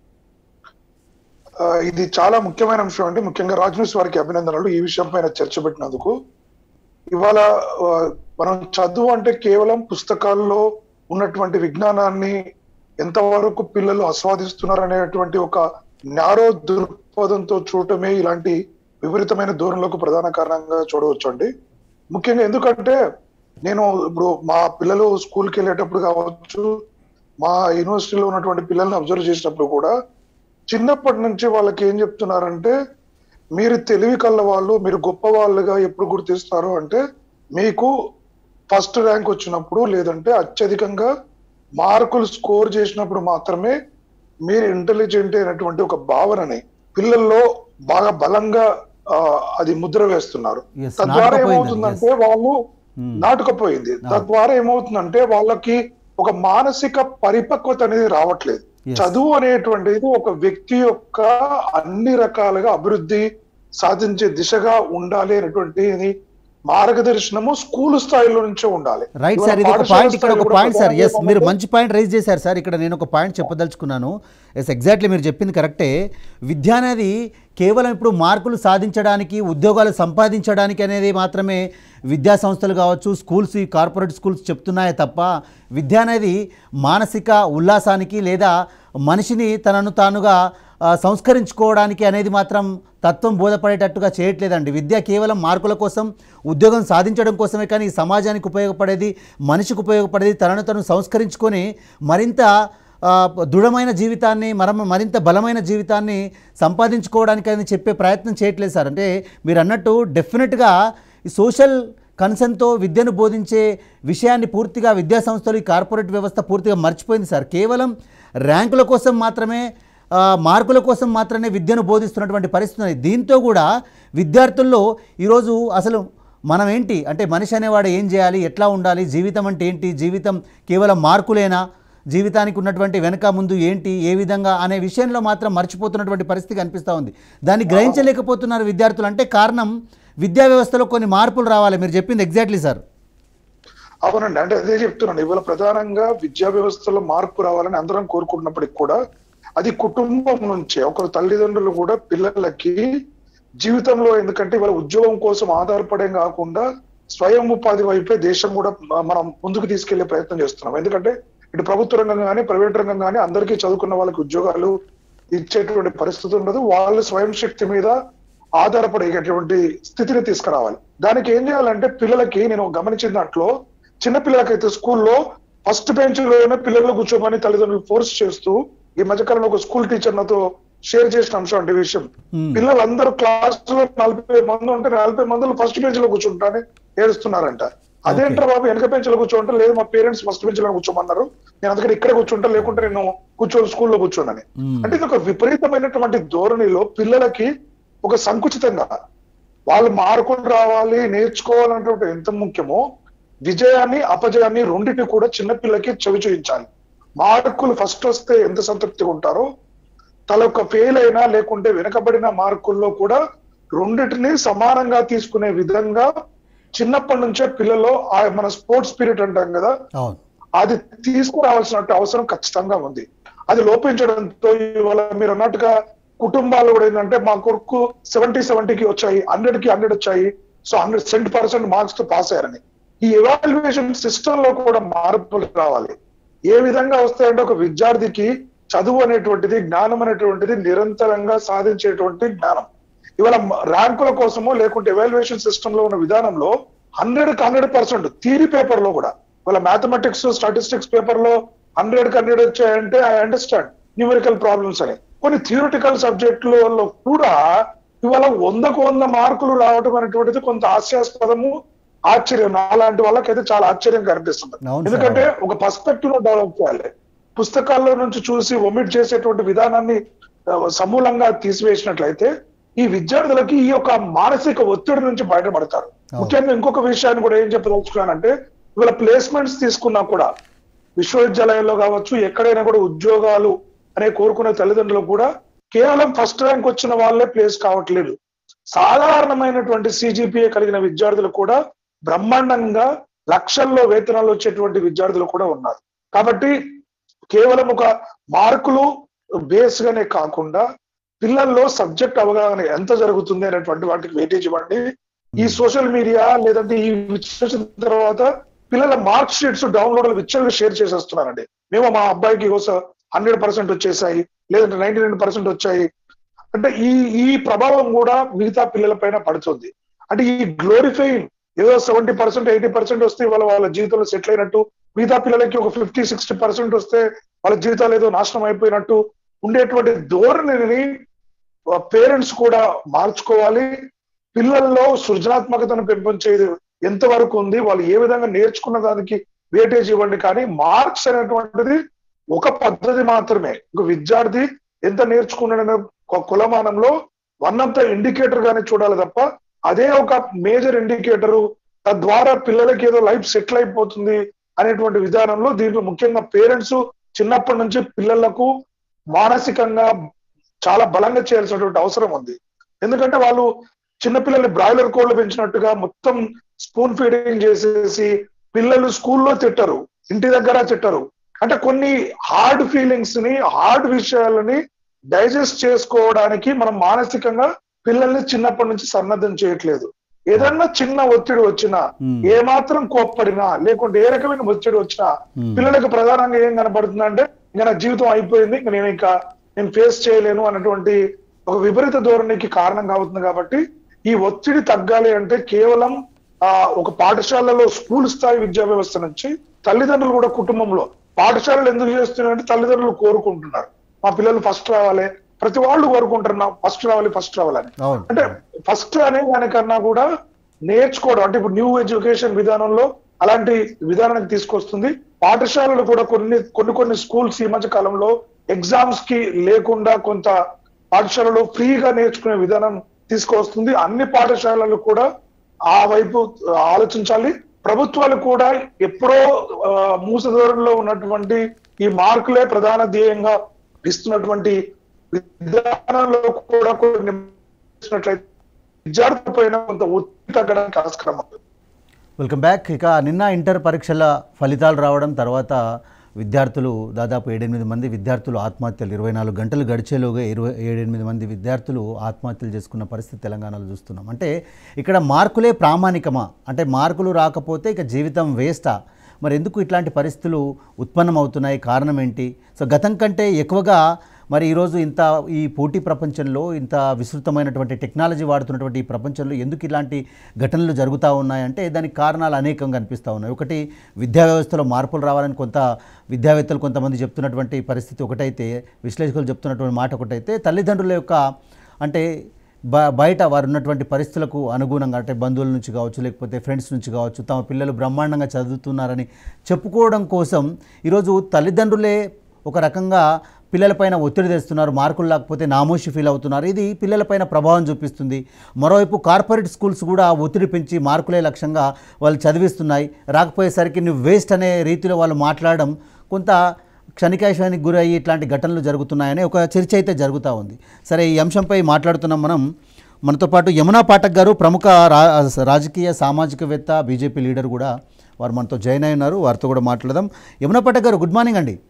ఆ, ఇది చాలా ముఖ్యమైన అంశం అండి ముఖ్యంగా రాజ్న్యూస్ వారికి అభినందనలు ఈ విషయం పైన చర్చ పెట్టినందుకు ఇవాళ ఆ, మనం చదువు అంటే కేవలం పుస్తకాల్లో ఉన్నటువంటి విజ్ఞానాన్ని ఎంతవరకు పిల్లలు ఆస్వాదిస్తున్నారు అనేటువంటి ఒక నారో దృక్పథంతో చూడటమే ఇలాంటి విపరీతమైన ధోరణులకు ప్రధాన కారణంగా చూడవచ్చు అండి ముఖ్యంగా ఎందుకంటే నేను ఇప్పుడు మా పిల్లలు స్కూల్కి వెళ్ళేటప్పుడు కావచ్చు మా యూనివర్సిటీలో ఉన్నటువంటి పిల్లల్ని అబ్జర్వ్ చేసినప్పుడు కూడా చిన్నప్పటి నుంచి వాళ్ళకి ఏం చెప్తున్నారంటే మీరు తెలివి కళ్ళ వాళ్ళు మీరు గొప్ప వాళ్ళుగా ఎప్పుడు గుర్తిస్తారు అంటే మీకు ఫస్ట్ ర్యాంక్ వచ్చినప్పుడు లేదంటే అత్యధికంగా మార్కులు స్కోర్ చేసినప్పుడు మాత్రమే మీరు ఇంటెలిజెంట్ అయినటువంటి ఒక భావనని పిల్లల్లో బాగా బలంగా ఆ, అది ముద్ర వేస్తున్నారు Yes, తద్వారా నాటుకుపోయిందండి, ఏమవుతుందంటే వాళ్ళు Hmm. నాటుకపోయింది తద్వారా ఏమవుతుందంటే వాళ్ళకి ఒక మానసిక పరిపక్వత అనేది రావట్లేదు Yes. చదువు అనేటువంటిది ఒక వ్యక్తి యొక్క అన్ని రకాలుగా అభివృద్ధి సాధించే దిశగా ఉండాలి అనేటువంటి మార్గదర్శనము స్కూల్ స్థాయిలో నుంచే ఉండాలి రైట్ ఇవాళ సార్ ఇది ఒక పాఠశాల పాయింట్ ఇక్కడ ఒక స్థాయిలో పాయింట్ సార్ కూడా ఎస్ మీరు ప్రధానంగా మంచి పాయింట్ రైజ్ చేశారు సార్ ఇక్కడ నేను ఒక పాయింట్ చెప్పదలుచుకున్నాను ఎస్ ఎగ్జాక్ట్లీ మీరు చెప్పింది కరెక్టే విద్య అనేది కేవలం ఇప్పుడు మార్కులు సాధించడానికి ఉద్యోగాలు సంపాదించడానికి అనేది మాత్రమే విద్యా సంస్థలు కావచ్చు స్కూల్స్ ఈ కార్పొరేట్ స్కూల్స్ చెప్తున్నాయే తప్ప విద్య అనేది మానసిక ఉల్లాసానికి లేదా మనిషిని తనను తానుగా ఆ, సంస్కరించుకోవడానికి అనేది మాత్రం తత్వం బోధపడేటట్టుగా చేయట్లేదండి విద్య కేవలం మార్కుల కోసం ఉద్యోగం సాధించడం కోసమే కానీ ఈ సమాజానికి ఉపయోగపడేది మనిషికి ఉపయోగపడేది తనను తను సంస్కరించుకొని మరింత ఆ, దృఢమైన జీవితాన్ని మరం మరింత బలమైన జీవితాన్ని సంపాదించుకోవడానికి అని చెప్పే ప్రయత్నం చేయట్లేదు సార్ అంటే మీరు అన్నట్టు డెఫినెట్గా ఈ సోషల్ కన్సర్న్తో విద్యను బోధించే విషయాన్ని పూర్తిగా విద్యా సంస్థలు ఈ కార్పొరేట్ వ్యవస్థ పూర్తిగా మర్చిపోయింది సార్ కేవలం ర్యాంకుల కోసం మాత్రమే ఆ, మార్కుల కోసం మాత్రమే విద్యను బోధిస్తున్నటువంటి పరిస్థితి ఉంది దీంతో కూడా విద్యార్థుల్లో ఈరోజు అసలు మనం ఏంటి అంటే మనిషి అనేవాడు ఏం చేయాలి ఎట్లా ఉండాలి జీవితం అంటే ఏంటి జీవితం కేవలం మార్కులేనా జీవితానికి ఉన్నటువంటి వెనక ముందు ఏంటి ఏ విధంగా అనే విషయంలో మాత్రం మర్చిపోతున్నటువంటి పరిస్థితి కనిపిస్తూ ఉంది దాన్ని గ్రహించలేకపోతున్నారు విద్యార్థులు అంటే కారణం విద్యా వ్యవస్థలో కొన్ని మార్పులు రావాలి మీరు చెప్పింది ఎగ్జాక్ట్లీ సార్ అవునండి అంటే అదే చెప్తున్నాను ఇవాళ ప్రధానంగా విద్యా వ్యవస్థలో మార్పు రావాలని అందరం కోరుకుంటున్నప్పటికి కూడా అది కుటుంబం నుంచే ఒకరు తల్లిదండ్రులు కూడా పిల్లలకి జీవితంలో ఎందుకంటే ఇవాళ ఉద్యోగం కోసం ఆధారపడే కాకుండా స్వయం ఉపాధి వైపే దేశం కూడా మ- మనం ముందుకు తీసుకెళ్లే ప్రయత్నం చేస్తున్నాం ఎందుకంటే ఇటు ప్రభుత్వ రంగం కానీ ప్రైవేట్ రంగం కానీ అందరికీ చదువుకున్న వాళ్ళకి ఉద్యోగాలు ఇచ్చేటువంటి పరిస్థితి ఉండదు వాళ్ళు స్వయం శక్తి మీద ఆధారపడేటటువంటి స్థితిని తీసుకురావాలి దానికి ఏం చేయాలంటే పిల్లలకి నేను గమనించిన దాంట్లో చిన్న పిల్లలకైతే స్కూల్లో ఫస్ట్ బెంచ్ లోనే పిల్లలు కూర్చోమని తల్లిదండ్రులు ఫోర్స్ చేస్తూ ఈ మధ్యకాలంలో ఒక స్కూల్ టీచర్ నాతో షేర్ చేసిన అంశం అంటే ఈ విషయం Hmm. పిల్లలందరూ క్లాస్ లో నలభై మంది ఉంటే నలభై మందిలో ఫస్ట్ బెంచ్ లో కూర్చుంటానే ఏడుస్తున్నారంట అదేంట్రా బాబు వెనక బెంచ్ లో కూర్చోంటే లేదు మా పేరెంట్స్ ఫస్ట్ బెంచ్ లో కూర్చోమన్నారు నేను అందుకని ఇక్కడ కూర్చుంటా లేకుంటే నేను కూర్చోని స్కూల్లో కూర్చోనని Hmm. అంటే ఇది ఒక విపరీతమైనటువంటి ధోరణిలో పిల్లలకి ఒక సంకుచితంగా వాళ్ళు మార్కులు రావాలి నేర్చుకోవాలంటే ఎంత ముఖ్యమో విజయాన్ని అపజయాన్ని రెండింటిని కూడా చిన్నపిల్లకి చవి చూపించాలి మార్కులు ఫస్ట్ వస్తే ఎంత సంతృప్తిగా ఉంటారో తలొక ఫెయిల్ అయినా లేకుంటే వెనకబడిన మార్కుల్లో కూడా రెండింటిని సమానంగా తీసుకునే విధంగా చిన్నప్పటి నుంచే పిల్లల్లో ఆ మన స్పోర్ట్స్ స్పిరిట్ అంటాం కదా అవును అది తీసుకురావాల్సిన అవసరం ఖచ్చితంగా ఉంది అది లోపించడంతో ఇవాళ మీరు అన్నట్టుగా కుటుంబాలు కూడా ఏంటంటే మా కొడుకు సెవెంటీ సెవెంటీకి వచ్చాయి హండ్రెడ్ కి హండ్రెడ్ వచ్చాయి so hundred seventy percent marks తో పాస్ అయ్యారని ఈ ఎవాల్యుయేషన్ సిస్టమ్ లో కూడా మార్పులు రావాలి ఏ విధంగా వస్తాయంటే ఒక విద్యార్థికి చదువు అనేటువంటిది జ్ఞానం అనేటువంటిది నిరంతరంగా సాధించేటువంటి జ్ఞానం ఇవాళ ర్యాంకుల కోసమో లేకుంటే ఎవాల్యుయేషన్ సిస్టమ్ లో ఉన్న విధానంలో హండ్రెడ్ కి హండ్రెడ్ పర్సెంట్ థియరీ పేపర్ లో కూడా ఇవాళ మ్యాథమెటిక్స్ స్టాటిస్టిక్స్ పేపర్ లో హండ్రెడ్ కి హండ్రెడ్ వచ్చాయంటే ఐ అండర్స్టాండ్ న్యూమరికల్ ప్రాబ్లమ్స్ అని కొన్ని థియరిటికల్ సబ్జెక్టులలో కూడా ఇవాళ వందకు వంద మార్కులు రావడం అనేటువంటిది కొంత హాస్యాస్పదము ఆశ్చర్యం అలాంటి వాళ్ళకైతే చాలా ఆశ్చర్యం కనిపిస్తుంది అవును సార్, ఎందుకంటే ఒక పర్స్పెక్టివ్ లో డెవలప్ చేయాలి పుస్తకాల్లో నుంచి చూసి ఒమిట్ చేసేటువంటి విధానాన్ని ఆ, సమూలంగా తీసివేసినట్లయితే ఈ విద్యార్థులకి ఈ యొక్క మానసిక ఒత్తిడి నుంచి బయటపడతారు అవును. ముఖ్యంగా ఇంకొక విషయాన్ని కూడా ఏం చెప్పదలుచుకున్నానంటే ఇవాళ ప్లేస్మెంట్స్ తీసుకున్నా కూడా విశ్వవిద్యాలయాల్లో కావచ్చు ఎక్కడైనా కూడా ఉద్యోగాలు అనే కోరుకునే తల్లిదండ్రులు కూడా కేవలం ఫస్ట్ ర్యాంక్ వచ్చిన వాళ్ళే ప్లేస్ కావట్లేదు సాధారణమైనటువంటి సిజిపిఏ కలిగిన విద్యార్థులు కూడా బ్రహ్మాండంగా లక్షల్లో వేతనాలు వచ్చేటువంటి విద్యార్థులు కూడా ఉన్నారు కాబట్టి కేవలం ఒక మార్కులు బేస్ గానే కాకుండా పిల్లల్లో సబ్జెక్ట్ అవగాహన ఎంత జరుగుతుంది అనేటువంటి వాటికి వెయిటేజ్ ఇవ్వండి ఈ సోషల్ మీడియా లేదంటే ఈ విశ్లేషణ తర్వాత పిల్లల మార్క్ షీట్స్ డౌన్లోడ్ విచ్చలు షేర్ చేసేస్తున్నారండి మేము మా అబ్బాయికి హండ్రెడ్ పర్సెంట్ వచ్చేసాయి లేదంటే నైన్టీ నైన్ పర్సెంట్ వచ్చాయి అంటే ఈ ఈ ప్రభావం కూడా మిగతా పిల్లల పైన పడుతుంది అంటే ఈ గ్లోరిఫైన్ ఏదో సెవెంటీ పర్సెంట్ ఎయిటీ పర్సెంట్ వస్తే వాళ్ళ వాళ్ళ జీవితంలో సెటిల్ అయినట్టు మిగతా పిల్లలకి ఒక ఫిఫ్టీ సిక్స్టీ పర్సెంట్ వస్తే వాళ్ళ జీవితాలు ఏదో నాశనం అయిపోయినట్టు ఉండేటువంటి ధోరణిని పేరెంట్స్ కూడా మార్చుకోవాలి పిల్లల్లో సృజనాత్మకతను పెంపొంచేది ఎంతవరకు ఉంది వాళ్ళు ఏ విధంగా నేర్చుకున్న దానికి వేటేజ్ ఇవ్వండి కానీ మార్క్స్ అనేటువంటిది ఒక పద్ధతి మాత్రమే ఒక విద్యార్థి ఎంత నేర్చుకున్నాడనే ఒక కులమానంలో వన్ ఆఫ్ ద ఇండికేటర్ గానే చూడాలి తప్ప అదే ఒక మేజర్ ఇండికేటర్ తద్వారా పిల్లలకి ఏదో లైఫ్ సెటిల్ అయిపోతుంది అనేటువంటి విధానంలో దీంట్లో ముఖ్యంగా పేరెంట్స్ చిన్నప్పటి నుంచి పిల్లలకు మానసికంగా చాలా బలంగా చేయాల్సినటువంటి అవసరం ఉంది ఎందుకంటే వాళ్ళు చిన్నపిల్లల్ని బ్రాయిలర్ కోళ్లు పెంచినట్టుగా మొత్తం స్పూన్ ఫీడింగ్ చేసేసి పిల్లలు స్కూల్లో తిట్టరు ఇంటి దగ్గర తిట్టరు అంటే కొన్ని హార్డ్ ఫీలింగ్స్ ని హార్డ్ విషయాలని డైజెస్ట్ చేసుకోవడానికి మనం మానసికంగా పిల్లల్ని చిన్నప్పటి నుంచి సన్నద్ధం చేయట్లేదు ఏదన్నా చిన్న ఒత్తిడి వచ్చినా Hmm. ఏ మాత్రం కోప్పడినా లేకుంటే ఏ రకమైన ఒత్తిడి వచ్చినా Hmm. పిల్లలకు ప్రధానంగా ఏం కనబడుతుంది అంటే ఇంకా నా జీవితం అయిపోయింది ఇంకా నేను ఇంకా నేను ఫేస్ చేయలేను అన్నటువంటి ఒక విపరీత ధోరణికి కారణం కావుతుంది కాబట్టి ఈ ఒత్తిడి తగ్గాలి అంటే కేవలం ఆ ఒక పాఠశాలలో స్కూల్ స్థాయి విద్యా వ్యవస్థ నుంచి తల్లిదండ్రులు కూడా కుటుంబంలో పాఠశాలలు ఎందుకు చేస్తున్నారంటే తల్లిదండ్రులు కోరుకుంటున్నారు మా పిల్లలు ఫస్ట్ రావాలి ప్రతి వాళ్ళు కోరుకుంటున్నారు ఫస్ట్ రావాలి ఫస్ట్ రావాలని అవును అంటే ఫస్ట్ అనే దానికన్నా కూడా నేర్చుకోవడం అంటే ఇప్పుడు న్యూ ఎడ్యుకేషన్ విధానంలో అలాంటి విధానానికి తీసుకొస్తుంది పాఠశాలలు కూడా కొన్ని కొన్ని కొన్ని స్కూల్స్ ఈ మధ్య కాలంలో ఎగ్జామ్స్ కి లేకుండా కొంత పాఠశాలలో ఫ్రీగా నేర్చుకునే విధానం తీసుకొస్తుంది అన్ని పాఠశాలలు కూడా ఆ వైపు ఆలోచించాలి ప్రభుత్వాలు కూడా ఎప్పుడో ఆ, మూసధోరణిలో ఉన్నటువంటి ఈ మార్కులే ప్రధాన ధ్యేయంగా ఇస్తున్నటువంటి విధానంలో కూడా కొన్ని ఇచ్చినట్లయితే విద్యార్థుల పైన కొంత ఒత్తిడి తగ్గడానికి ఆస్కారం ఉంది వెల్కమ్ బ్యాక్ ఇక నిన్న ఇంటర్ పరీక్షల ఫలితాలు రావడం తర్వాత విద్యార్థులు దాదాపు ఏడెనిమిది మంది విద్యార్థులు ఆత్మహత్యలు ఇరవై నాలుగు గంటలు గడిచేలోగా ఇరవై ఏడెనిమిది మంది విద్యార్థులు ఆత్మహత్యలు చేసుకున్న పరిస్థితి తెలంగాణలో చూస్తున్నాం అంటే ఇక్కడ మార్కులే ప్రామాణికమా అంటే మార్కులు రాకపోతే ఇక జీవితం వేస్టా మరి ఎందుకు ఇట్లాంటి పరిస్థితులు ఉత్పన్నమవుతున్నాయి కారణం ఏంటి సో గతం కంటే ఎక్కువగా మరి ఈరోజు ఇంత ఈ పోటీ ప్రపంచంలో ఇంత విస్తృతమైనటువంటి టెక్నాలజీ వాడుతున్నటువంటి ఈ ప్రపంచంలో ఎందుకు ఇలాంటి ఘటనలు జరుగుతూ ఉన్నాయంటే దానికి కారణాలు అనేకం కనిపిస్తూ ఉన్నాయి ఒకటి విద్యా వ్యవస్థలో మార్పులు రావాలని కొంత విద్యావేత్తలు కొంతమంది చెప్తున్నటువంటి పరిస్థితి ఒకటైతే విశ్లేషకులు చెప్తున్నటువంటి మాట ఒకటైతే తల్లిదండ్రుల యొక్క అంటే బ బయట వారు ఉన్నటువంటి పరిస్థితులకు అనుగుణంగా అంటే బంధువుల నుంచి కావచ్చు లేకపోతే ఫ్రెండ్స్ నుంచి కావచ్చు తమ పిల్లలు బ్రహ్మాండంగా చదువుతున్నారని చెప్పుకోవడం కోసం ఈరోజు తల్లిదండ్రులే ఒక రకంగా పిల్లలపైన ఒత్తిడి తెస్తున్నారు మార్కులు లేకపోతే నామోషి ఫీల్ అవుతున్నారు ఇది పిల్లలపైన ప్రభావం చూపిస్తుంది మరోవైపు కార్పొరేట్ స్కూల్స్ కూడా ఒత్తిడి పెంచి మార్కులే లక్ష్యంగా వాళ్ళు చదివిస్తున్నాయి రాకపోయేసరికి నువ్వు వేస్ట్ అనే రీతిలో వాళ్ళు మాట్లాడడం కొంత క్షణికాశానికి గురయ్యి ఇట్లాంటి ఘటనలు జరుగుతున్నాయని ఒక చర్చ అయితే జరుగుతూ ఉంది సరే ఈ అంశంపై మాట్లాడుతున్నాం మనం మనతో పాటు యమునా పాఠక్ గారు ప్రముఖ రా రాజకీయ సామాజికవేత్త బీజేపీ లీడర్ కూడా వారు మనతో జాయిన్ అయి ఉన్నారు వారితో కూడా మాట్లాడదాం యమునా పాఠక్ గారు గుడ్ మార్నింగ్ అండి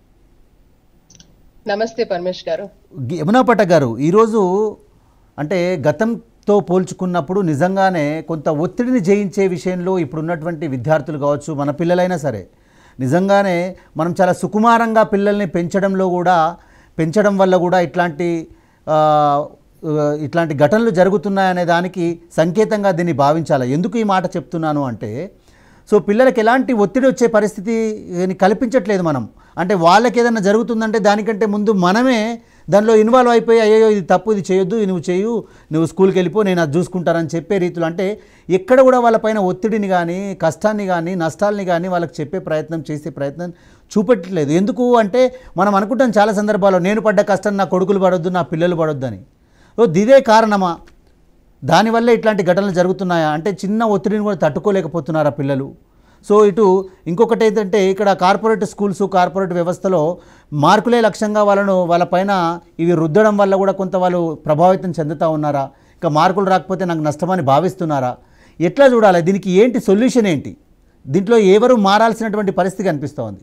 నమస్తే పరమేష్ గారు యమునా పాఠక్ గారు ఈరోజు అంటే గతంతో పోల్చుకున్నప్పుడు నిజంగానే కొంత ఒత్తిడిని జయించే విషయంలో ఇప్పుడు ఉన్నటువంటి విద్యార్థులు కావచ్చు మన పిల్లలైనా సరే నిజంగానే మనం చాలా సుకుమారంగా పిల్లల్ని పెంచడంలో కూడా పెంచడం వల్ల కూడా ఇట్లాంటి ఆ, ఆ, ఇట్లాంటి ఘటనలు జరుగుతున్నాయనే దానికి సంకేతంగా దీన్ని భావించాలి ఎందుకు ఈ మాట చెప్తున్నాను అంటే సో పిల్లలకి ఎలాంటి ఒత్తిడి వచ్చే పరిస్థితిని కల్పించట్లేదు మనం అంటే వాళ్ళకి ఏదైనా జరుగుతుందంటే దానికంటే ముందు మనమే దానిలో ఇన్వాల్వ్ అయిపోయి అయ్యో ఇది తప్పు ఇది చేయొద్దు ఇది నువ్వు చేయు నువ్వు స్కూల్కి వెళ్ళిపో నేను అది చూసుకుంటానని చెప్పే రీతిలో అంటే ఎక్కడ కూడా వాళ్ళపైన ఒత్తిడిని కానీ కష్టాన్ని కానీ నష్టాలని కానీ వాళ్ళకి చెప్పే ప్రయత్నం చేసే ప్రయత్నం చూపెట్టట్లేదు ఎందుకు అంటే మనం అనుకుంటాం చాలా సందర్భాల్లో నేను పడ్డ కష్టం నా కొడుకులు పడొద్దు నా పిల్లలు పడొద్దు అని ఓ ఇదే కారణమా దానివల్ల ఇట్లాంటి ఘటనలు జరుగుతున్నాయా అంటే చిన్న ఒత్తిడిని కూడా తట్టుకోలేకపోతున్నారా పిల్లలు సో ఇటు ఇంకొకటి ఏంటంటే ఇక్కడ కార్పొరేట్ స్కూల్స్ కార్పొరేట్ వ్యవస్థలో మార్కులే లక్ష్యంగా వాళ్ళను వాళ్ళపైన ఇవి రుద్దడం వల్ల కూడా కొంత వాళ్ళు ప్రభావితం చెందుతూ ఉన్నారా ఇంకా మార్కులు రాకపోతే నాకు నష్టమని భావిస్తున్నారా ఎట్లా చూడాలి దీనికి ఏంటి సొల్యూషన్ ఏంటి దీంట్లో ఎవరు మారాల్సినటువంటి పరిస్థితి కనిపిస్తోంది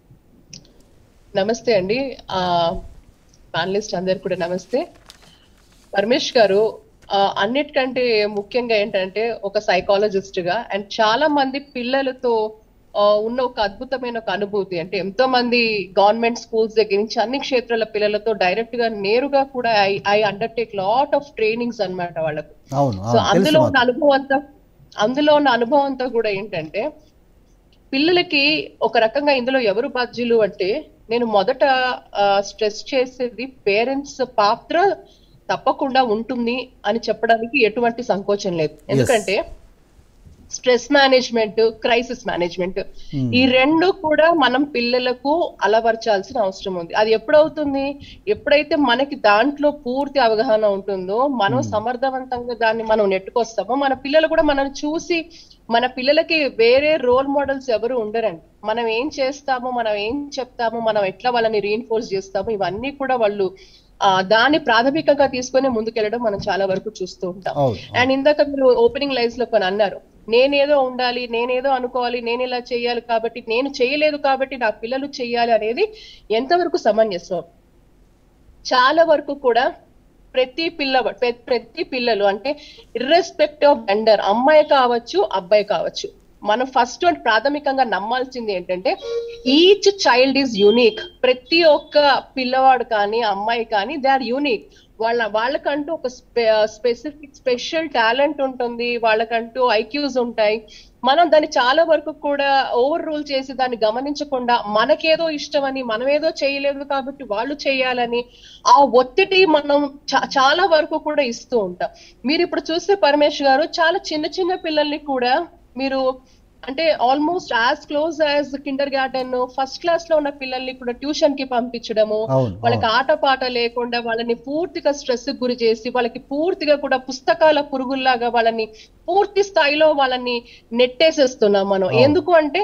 నమస్తే అండి ఆ పానలిస్ట్ అందరు కూడా నమస్తే పరమేష్ గారు ఆ, అన్నిటికంటే ముఖ్యంగా ఏంటంటే ఒక సైకాలజిస్ట్ గా అండ్ చాలా మంది పిల్లలతో ఆ, ఉన్న ఒక అద్భుతమైన ఒక అనుభూతి అంటే ఎంతో మంది గవర్నమెంట్ స్కూల్స్ దగ్గర నుంచి అన్ని క్షేత్రాల పిల్లలతో డైరెక్ట్ గా నేరుగా కూడా I I undertake lot of trainings అన్నమాట వాళ్ళకు అవును సో అవును అందులో తెలుసు ఉన్న అనుభవం అంతా అందులో ఉన్న అనుభవం అంతా కూడా ఏంటంటే పిల్లలకి ఒక రకంగా ఇందులో ఎవరు బాధ్యులు అంటే నేను మొదట స్ట్రెస్ చేసేది పేరెంట్స్ పాత్ర తప్పకుండా ఉంటుంది అని చెప్పడానికి ఎటువంటి సంకోచం లేదు ఎందుకంటే స్ట్రెస్ మేనేజ్మెంట్ క్రైసిస్ మేనేజ్మెంట్ ఈ రెండు కూడా మనం పిల్లలకు అలవర్చాల్సిన అవసరం ఉంది అది ఎప్పుడవుతుంది ఎప్పుడైతే మనకి దాంట్లో పూర్తి అవగాహన ఉంటుందో మనం సమర్థవంతంగా దాన్ని మనం నెట్టుకొస్తామో మన పిల్లలు కూడా మనం చూసి మన పిల్లలకి వేరే రోల్ మోడల్స్ ఎవరు ఉండరండి మనం ఏం చేస్తామో మనం ఏం చెప్తామో మనం ఎట్లా వాళ్ళని రీఇన్ఫోర్స్ చేస్తామో ఇవన్నీ కూడా వాళ్ళు ఆ దాన్ని ప్రాథమికంగా తీసుకొని ముందుకెళ్ళడం మనం చాలా వరకు చూస్తూ ఉంటాం అవును అండ్ ఇందాక మీరు ఓపెనింగ్ లైన్స్ లో కొన్ని అన్నారు నేనేదో ఉండాలి నేనేదో అనుకోవాలి నేను ఇలా చేయాలి కాబట్టి నేను చేయలేదు కాబట్టి నా పిల్లలు చెయ్యాలి అనేది ఎంతవరకు సమంజసం చాలా వరకు కూడా ప్రతి పిల్ల ప్ర- ప్రతి పిల్లలు అంటే ఇర్రెస్పెక్టివ్ ఆఫ్ జెండర్ అమ్మాయి కావచ్చు అబ్బాయి కావచ్చు మనం ఫస్ట్ అండ్ ప్రాథమికంగా నమ్మాల్సింది ఏంటంటే ఈచ్ చైల్డ్ ఈజ్ యూనిక్ ప్రతి ఒక్క పిల్లవాడు కానీ అమ్మాయి కానీ దే ఆర్ యూనిక్ వాళ్ళ వాళ్ళకంటూ ఒక స్పెసిఫిక్ స్పెషల్ టాలెంట్ ఉంటుంది వాళ్ళకంటూ ఐక్యూస్ ఉంటాయి మనం దాన్ని చాలా వరకు కూడా ఓవర్ రూల్ చేసి దాన్ని గమనించకుండా మనకేదో ఇష్టమని మనం ఏదో చేయలేదు కాబట్టి వాళ్ళు చేయాలని ఆ ఒత్తిడి మనం చా- చాలా వరకు కూడా ఇస్తూ ఉంటాం మీరు ఇప్పుడు చూస్తే పరమేష్ గారు చాలా చిన్న చిన్న పిల్లల్ని కూడా మీరు అంటే almost as close as kindergarten first class లో ఉన్న పిల్లల్ని కూడా ట్యూషన్ కి పంపించడము అవును వాళ్ళకి ఆట పాట లేకుండా వాళ్ళని పూర్తిగా స్ట్రెస్ గురి చేసి వాళ్ళకి పూర్తిగా కూడా పుస్తకాల పురుగుల్లాగా వాళ్ళని పూర్తి స్థాయిలో వాళ్ళని నెట్టేసేస్తున్నాం మనం అవును. ఎందుకు అంటే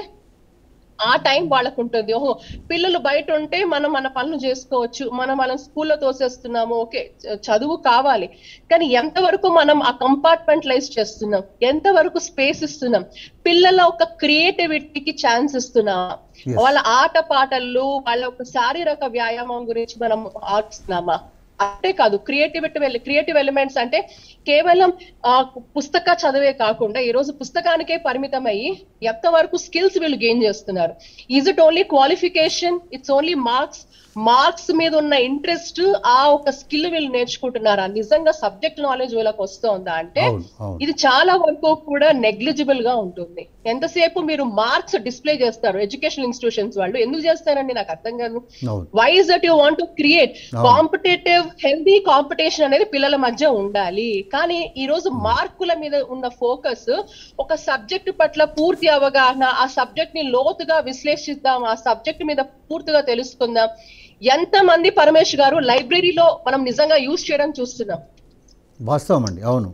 ఆ టైం వాళ్ళకు ఉంటుంది ఓహో పిల్లలు బయట ఉంటే మనం మన పనులు చేసుకోవచ్చు మనం మనం స్కూల్లో తోసేస్తున్నాము ఓకే చ- చదువు కావాలి కానీ ఎంతవరకు మనం ఆ కంపార్ట్మెంటలైజ్ చేస్తున్నాం ఎంతవరకు స్పేస్ ఇస్తున్నాం పిల్లల ఒక క్రియేటివిటీకి ఛాన్స్ ఇస్తున్నాం Yes. వాళ్ళ ఆట పాటలు వాళ్ళ ఒక శారీరక వ్యాయామం గురించి మనం ఆడుతున్నామా అంతే కాదు క్రియేటివిటీ క్రియేటివ్ ఎలిమెంట్స్ అంటే కేవలం ఆ, పుస్తక చదివే కాకుండా ఈ రోజు పుస్తకానికే పరిమితం అయ్యి ఎంతవరకు స్కిల్స్ వీళ్ళు గెయిన్ చేస్తున్నారు is it only qualification it's only marks marks మీద ఉన్న ఇంట్రెస్ట్ ఆ ఒక స్కిల్ వీళ్ళు నేర్చుకుంటున్నారా నిజంగా సబ్జెక్ట్ నాలెడ్జ్ వీళ్ళకి వస్తుందా అంటే అవును అవును ఇది చాలా వరకు కూడా నెగ్లిజిబుల్ గా ఉంటుంది ఎంతసేపు మీరు మార్క్స్ డిస్ప్లే చేస్తారు ఎడ్యుకేషన్ ఇన్స్టిట్యూషన్స్ వాళ్ళు ఎందుకు చేస్తారండి నాకు అర్థం కాదు అవును why is that you want to create అవును. కాంపిటేటివ్ హెల్దీ కాంపిటీషన్ అనేది పిల్లల మధ్య ఉండాలి కానీ ఈ రోజు మార్కుల మీద ఉన్న ఫోకస్ ఒక సబ్జెక్ట్ పట్ల పూర్తి అవగాహన ఆ సబ్జెక్ట్ ని లోతుగా విశ్లేషిద్దాం ఆ సబ్జెక్ట్ మీద పూర్తిగా తెలుసుకుందాం ఎంత మంది పరమేష్ గారు లైబ్రరీలో మనం నిజంగా యూజ్ చేయడం చూస్తున్నాం వాస్తవం అండి అవును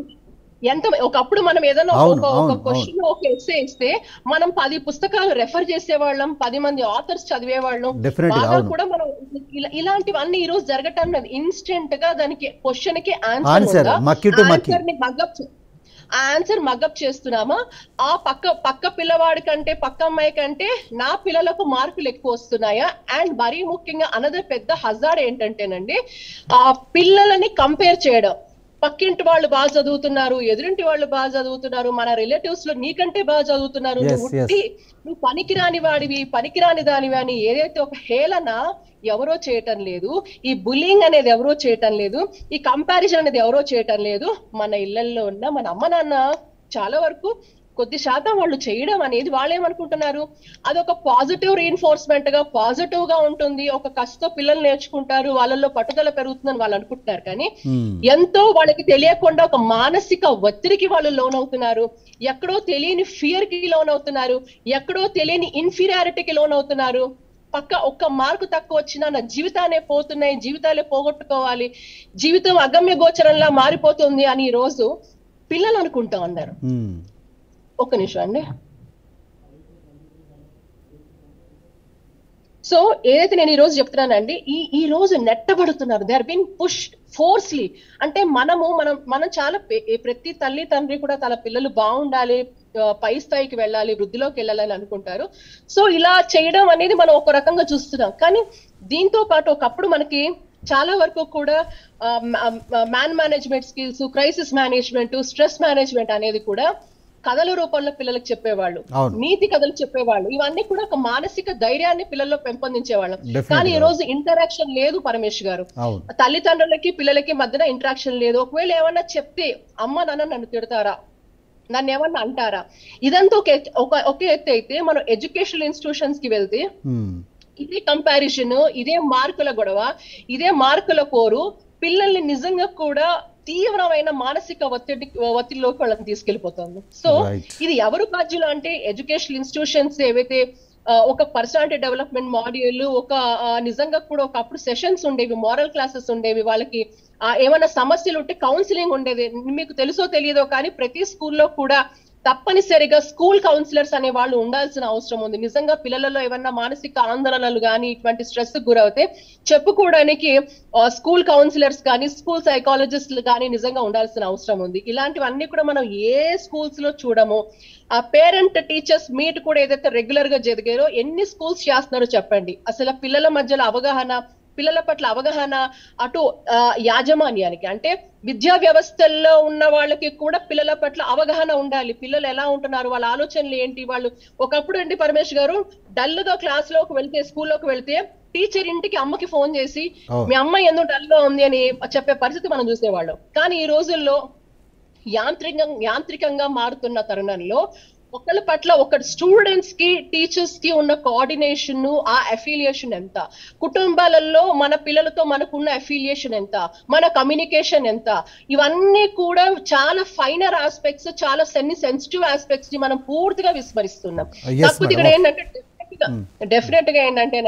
ఎంత ఒకప్పుడు మనం ఏదైనా అవును, ఒక- ఒక అవును, క్వశ్చన్ ఒక ఎస్సే ఇస్తే మనం పది పుస్తకాలు రెఫర్ చేసేవాళ్ళం పది మంది ఆథర్స్ చదివేవాళ్ళం Definitely, బాగా అవును. కూడా మనం ఇలా- ఇలాంటివన్నీ ఈ రోజు జరగటం లేదు ఇన్స్టెంట్ గా దానికి క్వశ్చన్ కి Answer, ఆన్సర్ మక్కి to మక్కి. ని మగ్గప్ ఆ ఆన్సర్ మగ్గప్ చేస్తున్నామా ఆ పక్క పక్క పిల్లవాడి కంటే పక్క అమ్మాయి కంటే నా పిల్లలకు మార్కులు ఎక్కువ వస్తున్నాయా అండ్ మరీ ముఖ్యంగా అనదర్ పెద్ద హజార్ ఏంటంటేనండి ఆ పిల్లలని కంపేర్ చేయడం పక్కింటి వాళ్ళు బాగా చదువుతున్నారు ఎదురింటి వాళ్ళు బాగా చదువుతున్నారు మన రిలేటివ్స్ లో నీకంటే బాగా చదువుతున్నారు Yes, నువ్వు yes. ఉట్టి నువ్వు పనికిరాని వాడివి పనికిరాని దానివి అని ఏదైతే ఒక హేళన ఎవరో చేయటం లేదు ఈ బుల్లింగ్ అనేది ఎవరో చేయటం లేదు ఈ కంపారిజన్ అనేది ఎవరో చేయటం లేదు మన ఇళ్లలో ఉన్న మన అమ్మ నాన్న చాలా వరకు కొద్ది శాతం వాళ్ళు చేయడం అనేది వాళ్ళు ఏమనుకుంటున్నారు అదొక పాజిటివ్ రీఎన్ఫోర్స్మెంట్ గా పాజిటివ్ గా ఉంటుంది ఒక కష్టతో పిల్లలు నేర్చుకుంటారు వాళ్ళల్లో పట్టుదల పెరుగుతుందని వాళ్ళు అనుకుంటున్నారు కానీ మ్మ్. ఎంతో వాళ్ళకి తెలియకుండా ఒక మానసిక ఒత్తిడికి వాళ్ళు లోన్ అవుతున్నారు ఎక్కడో తెలియని ఫియర్ కి లోన్ అవుతున్నారు ఎక్కడో తెలియని ఇన్ఫీరియారిటీకి లోన్ అవుతున్నారు పక్క ఒక్క మార్కు తక్కువ వచ్చినా నా జీవితాలే పోతున్నాయి జీవితాలే పోగొట్టుకోవాలి జీవితం అగమ్య గోచరంలా మారిపోతుంది అని ఈ రోజు పిల్లలు అనుకుంటా ఉన్నారు మ్మ్. ఒక్క నిమిషం అండి సో ఏదైతే నేను ఈ రోజు చెప్తున్నానండి ఈ ఈ రోజు నెట్టబడుతున్నారు they are been push forcely అంటే మనము మనం మనం చాలా పె- ప్రతి తల్లి తండ్రి కూడా తన పిల్లలు బాగుండాలి ఆ, పై స్థాయికి వెళ్ళాలి వృద్ధిలోకి వెళ్ళాలని అనుకుంటారు సో ఇలా చేయడం అనేది మనం ఒక రకంగా చూస్తున్నాం కానీ దీంతో పాటు ఒకప్పుడు మనకి చాలా వరకు కూడా man management skills crisis management stress management అనేది కూడా కథల రూపంలో పిల్లలకు చెప్పేవాళ్ళు అవును. నీతి కథలు చెప్పేవాళ్ళు ఇవన్నీ కూడా ఒక మానసిక ధైర్యాన్ని పిల్లల్లో పెంపొందించేవాళ్ళం Definitely కానీ ఈ గా. రోజు ఇంటరాక్షన్ లేదు పరమేష్ గారు అవును తల్లిదండ్రులకి పిల్లలకి మధ్యన ఇంటరాక్షన్ లేదు ఒకవేళ ఏమన్నా చెప్తే అమ్మ నాన్న నన్ను తిడతారా నన్ను ఏమన్నా అంటారా ఇదంతా ఒక ఎత్- ఒక ఒక ఎత్తు అయితే మనం ఎడ్యుకేషనల్ ఇన్స్టిట్యూషన్స్ కి వెళ్తే మ్మ్. ఇదే కంపారిజన్ ఇదే మార్కుల గొడవ ఇదే మార్కుల కోరు పిల్లల్ని నిజంగా కూడా తీవ్రమైన మానసిక ఒత్తిడి ఒత్తిడిలోకి వాళ్ళని తీసుకెళ్లిపోతుంది సో Right. ఇది ఎవరు బాధ్యులు అంటే ఎడ్యుకేషనల్ ఇన్స్టిట్యూషన్స్ ఏవైతే ఆ, ఒక పర్సనాలిటీ డెవలప్మెంట్ మాడ్యూల్ ఒక ఆ, నిజంగా కూడా ఒకప్పుడు సెషన్స్ ఉండేవి మోరల్ క్లాసెస్ ఉండేవి వాళ్ళకి ఆ, ఏమైనా సమస్యలు ఉంటే కౌన్సిలింగ్ ఉండేది మీకు తెలుసో తెలియదో కానీ ప్రతి స్కూల్లో కూడా తప్పనిసరిగా స్కూల్ కౌన్సిలర్స్ అనే వాళ్ళు ఉండాల్సిన అవసరం ఉంది నిజంగా పిల్లలలో ఏమన్నా మానసిక ఆందోళనలు కానీ ఇటువంటి స్ట్రెస్ గురవుతే చెప్పుకోవడానికి స్కూల్ కౌన్సిలర్స్ కానీ స్కూల్ సైకాలజిస్టులు కానీ నిజంగా ఉండాల్సిన అవసరం ఉంది ఇలాంటివన్నీ కూడా మనం ఏ స్కూల్స్ లో చూడము ఆ పేరెంట్ టీచర్స్ మీట్ కూడా ఏదైతే రెగ్యులర్ గా జరిగారో ఎన్ని స్కూల్స్ చేస్తున్నారో చెప్పండి అసలు ఆ పిల్లల మధ్యలో అవగాహన పిల్లల పట్ల అవగాహన అటు ఆ, యాజమాన్యానికి అంటే విద్యా వ్యవస్థల్లో ఉన్న వాళ్ళకి కూడా పిల్లల పట్ల అవగాహన ఉండాలి పిల్లలు ఎలా ఉంటున్నారు వాళ్ళ ఆలోచనలు ఏంటి వాళ్ళు ఒకప్పుడు అండి పరమేష్ గారు డల్ గా క్లాస్ లోకి వెళ్తే స్కూల్లోకి వెళ్తే టీచర్ ఇంటికి అమ్మకి ఫోన్ చేసి Oh. మీ అమ్మ ఎందుకు డల్ గా ఉంది అని చెప్పే పరిస్థితి మనం చూసేవాళ్ళం కానీ ఈ రోజుల్లో యాంత్రికంగా యాంత్రికంగా మారుతున్న తరుణంలో ఒకళ్ళ పట్ల ఒక స్టూడెంట్స్ కి టీచర్స్ కి ఉన్న కోఆర్డినేషన్ ఆ అఫిలియేషన్ ఎంత కుటుంబాలలో మన పిల్లలతో మనకున్న అఫిలియేషన్ ఎంత మన కమ్యూనికేషన్ ఎంత ఇవన్నీ కూడా చాలా ఫైనర్ ఆస్పెక్ట్స్ చాలా సెన్ని సెన్సిటివ్ ఆస్పెక్ట్స్ ని మనం పూర్తిగా విస్మరిస్తున్నాం Yes, కాకపోతే ఇక్కడ madam. ఏంటంటే డెఫినెట్ గా ఏంటంటేనండి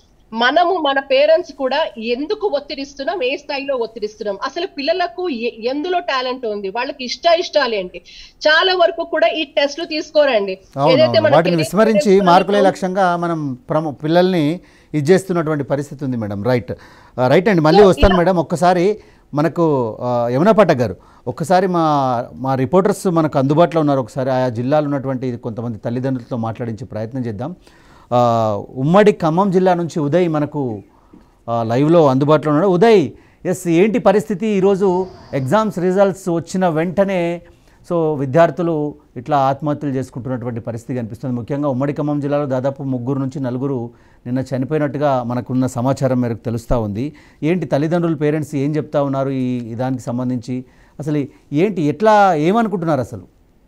మనము మన పేరెంట్స్ కూడా ఎందుకు ఒత్తిడిస్తున్నాం ఏ స్థాయిలో ఒత్తిడిస్తున్నాం అసలు పిల్లలకు ఎ- ఎందులో టాలెంట్ ఉంది వాళ్ళకి ఇష్ట ఇష్టాలు ఏంటి చాలా వరకు కూడా ఈ టెస్ట్లు తీసుకోరండి ఏదైతే అవును మన వాటిని career విస్మరించి guidance మార్కులే కానీ లక్ష్యంగా మనం ప్రమ పిల్లల్ని ఇది చేస్తున్నటువంటి పరిస్థితి ఉంది మేడం రైట్ ఆ, రైట్ అండి మళ్ళీ వస్తాను మేడం ఒక్కసారి మనకు ఆ, యమునా పట్టక్ గారు ఒక్కసారి మా మా రిపోర్టర్స్ మనకు అందుబాటులో ఉన్నారు ఒకసారి ఆయా జిల్లాలో ఉన్నటువంటి కొంతమంది తల్లిదండ్రులతో మాట్లాడించే ప్రయత్నం చేద్దాం ఆ, ఉమ్మడి ఖమ్మం జిల్లా నుంచి ఉదయ్ మనకు ఆ, లైవ్లో అందుబాటులో ఉన్నాడు ఉదయ్ ఎస్ ఏంటి పరిస్థితి ఈరోజు ఎగ్జామ్స్ రిజల్ట్స్ వచ్చిన వెంటనే సో విద్యార్థులు ఇట్లా ఆత్మహత్యలు చేసుకుంటున్నటువంటి పరిస్థితి కనిపిస్తుంది ముఖ్యంగా ఉమ్మడి ఖమ్మం జిల్లాలో దాదాపు ముగ్గురు నుంచి నలుగురు నిన్న చనిపోయినట్టుగా మనకున్న సమాచారం మేరకు తెలుస్తూ ఉంది ఏంటి తల్లిదండ్రులు పేరెంట్స్ ఏం చెప్తా ఉన్నారు ఈ ఈ దానికి సంబంధించి అసలు ఏంటి ఎట్లా ఏమనుకుంటున్నారు అసలు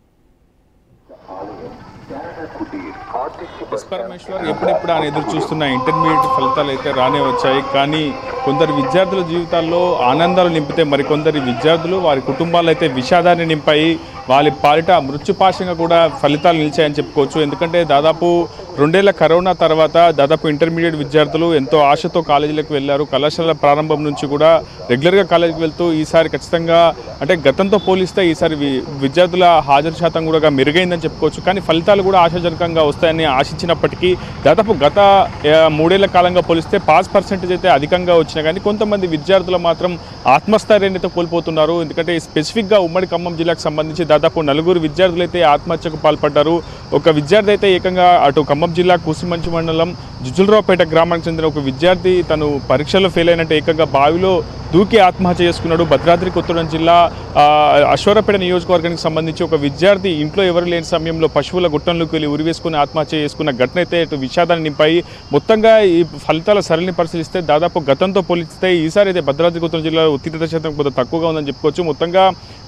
ఎస్ పరమేశ్వర్ ఎప్పుడెప్పుడు ఆయన ఎదురు చూస్తున్న ఇంటర్మీడియట్ ఫలితాలు అయితే రానే వచ్చాయి కానీ కొందరు విద్యార్థుల జీవితాల్లో ఆనందాలు నింపితే మరికొందరి విద్యార్థులు వారి కుటుంబాలు అయితే విషాదాన్ని నింపాయి వాళ్ళ పాలిట మృత్యుపాశంగా కూడా ఫలితాలు నిలిచాయని చెప్పుకోవచ్చు ఎందుకంటే దాదాపు రెండేళ్ల కరోనా తర్వాత దాదాపు ఇంటర్మీడియట్ విద్యార్థులు ఎంతో ఆశతో కాలేజీలకు వెళ్ళారు కళాశాల ప్రారంభం నుంచి కూడా రెగ్యులర్గా కాలేజీకి వెళ్తూ ఈసారి ఖచ్చితంగా అంటే గతంతో పోలిస్తే ఈసారి వి- విద్యార్థుల హాజరు శాతం కూడా మెరుగైందని చెప్పుకోవచ్చు కానీ ఫలితాలు కూడా ఆశాజనకంగా వస్తాయని ఆశించినప్పటికీ దాదాపు గత ఆ, మూడేళ్ల కాలంగా పోలిస్తే పాస్ పర్సెంటేజ్ అయితే అధికంగా వచ్చినా కానీ కొంతమంది విద్యార్థులు మాత్రం ఆత్మస్థైర్యాన్ని అయితే కోల్పోతున్నారు ఎందుకంటే స్పెసిఫిక్గా ఉమ్మడి ఖమ్మం జిల్లాకు సంబంధించి దాదాపు నలుగురు విద్యార్థులు అయితే ఆత్మహత్యకు పాల్పడ్డారు ఒక విద్యార్థి అయితే ఏకంగా అటు ఖమ్మం జిల్లా కూసిమంచి మండలం జుజులరావుపేట గ్రామానికి చెందిన ఒక విద్యార్థి తను పరీక్షలో ఫెయిల్ అయినట్టు ఏకంగా బావిలో దూకి ఆత్మహత్య చేసుకున్నాడు భద్రాద్రి కొత్తగూడెం జిల్లా ఆ, అశ్వరపేట నియోజకవర్గానికి సంబంధించి ఒక విద్యార్థి ఇంట్లో ఎవరు లేని సమయంలో పశువుల గుట్టంలోకి వెళ్ళి ఉరివేసుకుని ఆత్మహత్య చేసుకున్న ఘటన అయితే ఇటు విషాదాన్ని నింపాయి మొత్తంగా ఈ ఫలితాల సరళిని పరిశీలిస్తే దాదాపు గతంతో పోలిస్తే ఈసారి అయితే భద్రాద్రి కొత్తగూడెం జిల్లాలో ఉత్తీర్ణత శాతం కొంత తక్కువగా ఉందని చెప్పుకోవచ్చు మొత్తంగా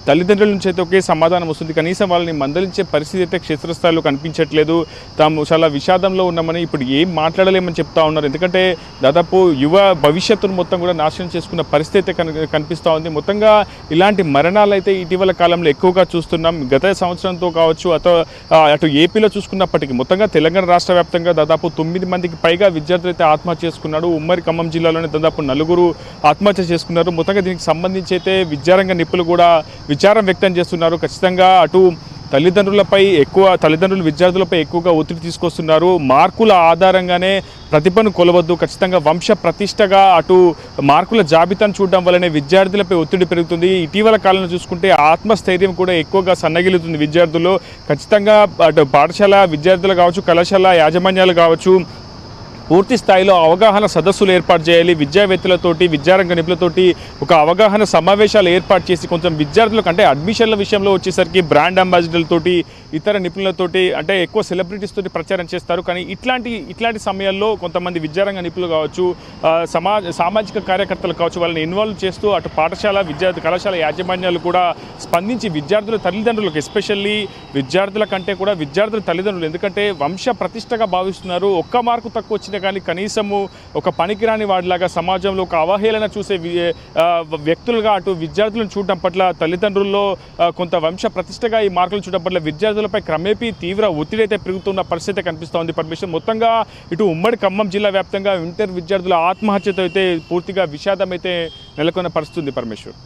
తల్లిదండ్రుల నుంచి అయితే ఒకే సమాధానం వస్తుంది కనీసం వాళ్ళని మందలించే పరిస్థితి అయితే క్షేత్రస్థాయిలో కనిపించట్లేదు తాము చాలా విషాదంలో ఉన్నామని ఇప్పుడు ఏం మాట్లాడలేమని చెప్తా ఉన్నారు ఎందుకంటే దాదాపు యువ భవిష్యత్తును మొత్తం కూడా నాశనం చేసుకున్న పరిస్థితి అయితే కని కనిపిస్తూ ఉంది మొత్తంగా ఇలాంటి మరణాలు అయితే ఇటీవల కాలంలో ఎక్కువగా చూస్తున్నాం గత సంవత్సరంతో కావచ్చు అతో ఆ, అటు ఏపీలో చూసుకున్నప్పటికీ మొత్తంగా తెలంగాణ రాష్ట్ర వ్యాప్తంగా దాదాపు తొమ్మిది మందికి పైగా విద్యార్థులు అయితే ఆత్మహత్య చేసుకున్నాడు ఉమ్మడి ఖమ్మం జిల్లాలోనే దాదాపు నలుగురు ఆత్మహత్య చేసుకున్నారు మొత్తంగా దీనికి సంబంధించి అయితే విద్యారంగ నిపుణులు కూడా విచారం వ్యక్తం చేస్తున్నారు ఖచ్చితంగా అటు తల్లిదండ్రులపై ఎక్కువ తల్లిదండ్రులు విద్యార్థులపై ఎక్కువగా ఒత్తిడి తీసుకొస్తున్నారు మార్కుల ఆధారంగానే ప్రతిభను కొలవద్దు ఖచ్చితంగా వంశ ప్రతిష్టగా అటు మార్కుల జాబితాను చూడడం వల్లనే విద్యార్థులపై ఒత్తిడి పెరుగుతుంది ఇటీవల కాలంలో చూసుకుంటే ఆత్మస్థైర్యం కూడా ఎక్కువగా సన్నగిలుతుంది విద్యార్థుల్లో ఖచ్చితంగా అటు పాఠశాల విద్యార్థులు కావచ్చు కళాశాల యాజమాన్యాలు కావచ్చు పూర్తి స్థాయిలో అవగాహన సదస్సులు ఏర్పాటు చేయాలి విద్యావేత్తలతోటి విద్యారంగ నిపుణులతోటి ఒక అవగాహన సమావేశాలు ఏర్పాటు చేసి కొంచెం విద్యార్థులకు అంటే అడ్మిషన్ల విషయంలో వచ్చేసరికి బ్రాండ్ అంబాసిడర్లతోటి ఇతర నిపుణులతోటి అంటే ఎక్కువ సెలబ్రిటీస్ తోటి ప్రచారం చేస్తారు కానీ ఇట్లాంటి ఇట్లాంటి సమయాల్లో కొంతమంది విద్యారంగ నిపుణులు కావచ్చు ఆ, సమాజ సామాజిక కార్యకర్తలు కావచ్చు వాళ్ళని ఇన్వాల్వ్ చేస్తూ అటు పాఠశాల విద్యార్థి కళాశాల యాజమాన్యాలు కూడా స్పందించి విద్యార్థుల తల్లిదండ్రులకు ఎస్పెషల్లీ విద్యార్థుల కంటే కూడా విద్యార్థుల తల్లిదండ్రులు ఎందుకంటే వంశ ప్రతిష్టగా భావిస్తున్నారు ఒక్క మార్కు తక్కువ వచ్చినా కానీ కనీసము ఒక పనికిరాని వాడిలాగా సమాజంలో ఒక అవహేళన చూసే వి- ఆ, వ్యక్తులుగా అటు విద్యార్థులను చూడటం పట్ల తల్లిదండ్రుల్లో ఆ, కొంత వంశ ప్రతిష్టగా ఈ మార్కులు చూడటం పట్ల విద్యార్థులపై క్రమేపీ తీవ్ర ఒత్తిడి అయితే పెరుగుతున్న పరిస్థితి కనిపిస్తోంది పరమేశ్వర్ మొత్తంగా ఇటు ఉమ్మడి ఖమ్మం జిల్లా వ్యాప్తంగా ఇంటర్ విద్యార్థుల ఆత్మహత్యతో అయితే పూర్తిగా విషాదం అయితే నెలకొన్న పరిస్థితి ఉంది పరమేశ్వర్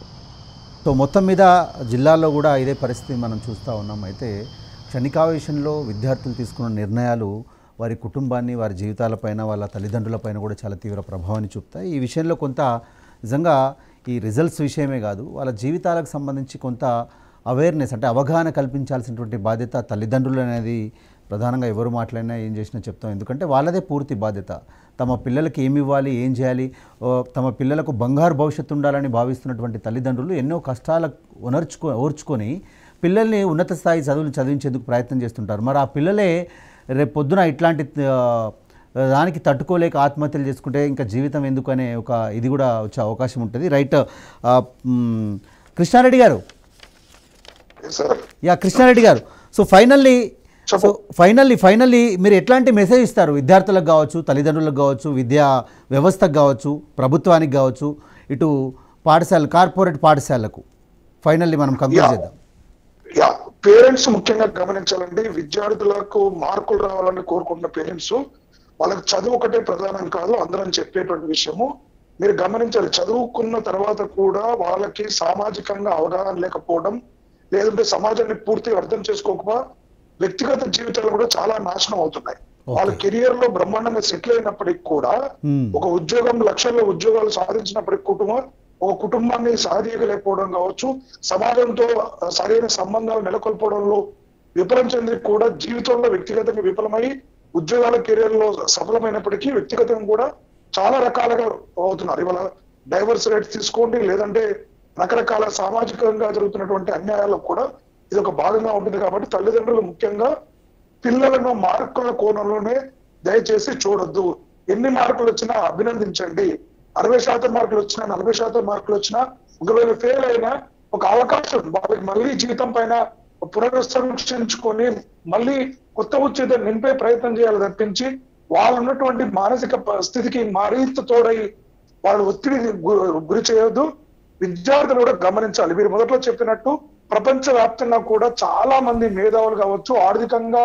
సో మొత్తం మీద జిల్లాలో కూడా ఇదే పరిస్థితి మనం చూస్తూ ఉన్నాం అయితే క్షణికావేశంలో విద్యార్థులు తీసుకున్న నిర్ణయాలు వారి కుటుంబాన్ని వారి జీవితాలపైన వాళ్ళ తల్లిదండ్రులపైన కూడా చాలా తీవ్ర ప్రభావాన్ని చూపుతాయి ఈ విషయంలో కొంత నిజంగా ఈ రిజల్ట్స్ విషయమే కాదు వాళ్ళ జీవితాలకు సంబంధించి కొంత అవేర్నెస్ అంటే అవగాహన కల్పించాల్సినటువంటి బాధ్యత తల్లిదండ్రులు అనేది ప్రధానంగా ఎవరు మాట్లాడినా ఏం చేసినా చెప్తాం ఎందుకంటే వాళ్ళదే పూర్తి బాధ్యత తమ పిల్లలకి ఏమి ఇవ్వాలి ఏం చేయాలి ఓ, తమ పిల్లలకు బంగారు భవిష్యత్తు ఉండాలని భావిస్తున్నటువంటి తల్లిదండ్రులు ఎన్నో కష్టాలకు ఉనర్చుకో ఓర్చుకొని పిల్లల్ని ఉన్నత స్థాయి చదువులు చదివించేందుకు ప్రయత్నం చేస్తుంటారు మరి ఆ పిల్లలే రేపు పొద్దున ఇట్లాంటి ఆ, దానికి తట్టుకోలేక ఆత్మహత్యలు చేసుకుంటే ఇంకా జీవితం ఎందుకు అనే ఒక ఇది కూడా వచ్చే అవకాశం ఉంటుంది రైట్ ఆ, మ్, కృష్ణారెడ్డి గారు sir yeah Krishna Reddy garu so finally so finally finally మీరు ఎట్లాంటి మెసేజ్ ఇస్తారు విద్యార్థులకు కావచ్చు తల్లిదండ్రులకు కావచ్చు విద్యా వ్యవస్థకు కావచ్చు ప్రభుత్వానికి కావచ్చు ఇటు పాఠశాల కార్పొరేట్ పాఠశాలకు ఫైనల్లీ మనం కంప్లీట్ Yeah. చేద్దాం యా పేరెంట్స్ ముఖ్యంగా గమనించాలండి విద్యార్థులకు మార్కులు రావాలని కోరుకుంటున్న పేరెంట్స్ వాళ్ళకి చదువు ఒకటే ప్రధానం కాదు అందరం చెప్పేటువంటి విషయము మీరు గమనించాలి చదువుకున్న తర్వాత కూడా వాళ్ళకి సామాజికంగా అవగాహన లేకపోవడం లేదంటే సమాజాన్ని పూర్తిగా అర్థం చేసుకోకపో వ్యక్తిగత జీవితాలు కూడా చాలా నాశనం అవుతున్నాయి వాళ్ళ కెరియర్ లో బ్రహ్మాండంగా సెటిల్ అయినప్పటికీ కూడా Hmm. ఒక ఉద్యోగం లక్షల్లో ఉద్యోగాలు సాధించినప్పటికీ కుటుంబం ఒక కుటుంబాన్ని సాధించలేకపోవడం కావచ్చు సమాజంతో సరైన సంబంధాలు నెలకొల్పడంలో విఫలం చెంది కూడా జీవితంలో వ్యక్తిగతంగా విఫలమై ఉద్యోగాల కెరీర్ లో సఫలమైనప్పటికీ వ్యక్తిగతంగా కూడా చాలా రకాలుగా అవుతున్నారు ఇవాళ డైవర్స్ రేట్స్ తీసుకోండి లేదంటే రకరకాల సామాజికంగా జరుగుతున్నటువంటి అన్యాయాలకు కూడా ఇది ఒక భాగంగా ఉంటుంది కాబట్టి తల్లిదండ్రులు ముఖ్యంగా పిల్లలను మార్కుల కోణంలోనే దయచేసి చూడొద్దు ఎన్ని మార్కులు వచ్చినా అభినందించండి అరవై శాతం మార్కులు వచ్చినా నలభై శాతం మార్కులు వచ్చినా ఒకవేళ ఫెయిల్ అయినా ఒక అవకాశం వాళ్ళకి మళ్ళీ జీవితం పైన పునరుద్ధరించుకొని మళ్ళీ కొత్త ఉచిత నింపే ప్రయత్నం చేయాలి తప్పించి వాళ్ళు ఉన్నటువంటి మానసిక ప- స్థితికి మరింత తోడై వాళ్ళు ఒత్తిడికి గు- గురి చేయొద్దు విద్యార్థులు కూడా గమనించాలి మీరు మొదట్లో చెప్పినట్టు ప్రపంచ వ్యాప్తంగా కూడా చాలా మంది మేధావులు కావచ్చు ఆర్థికంగా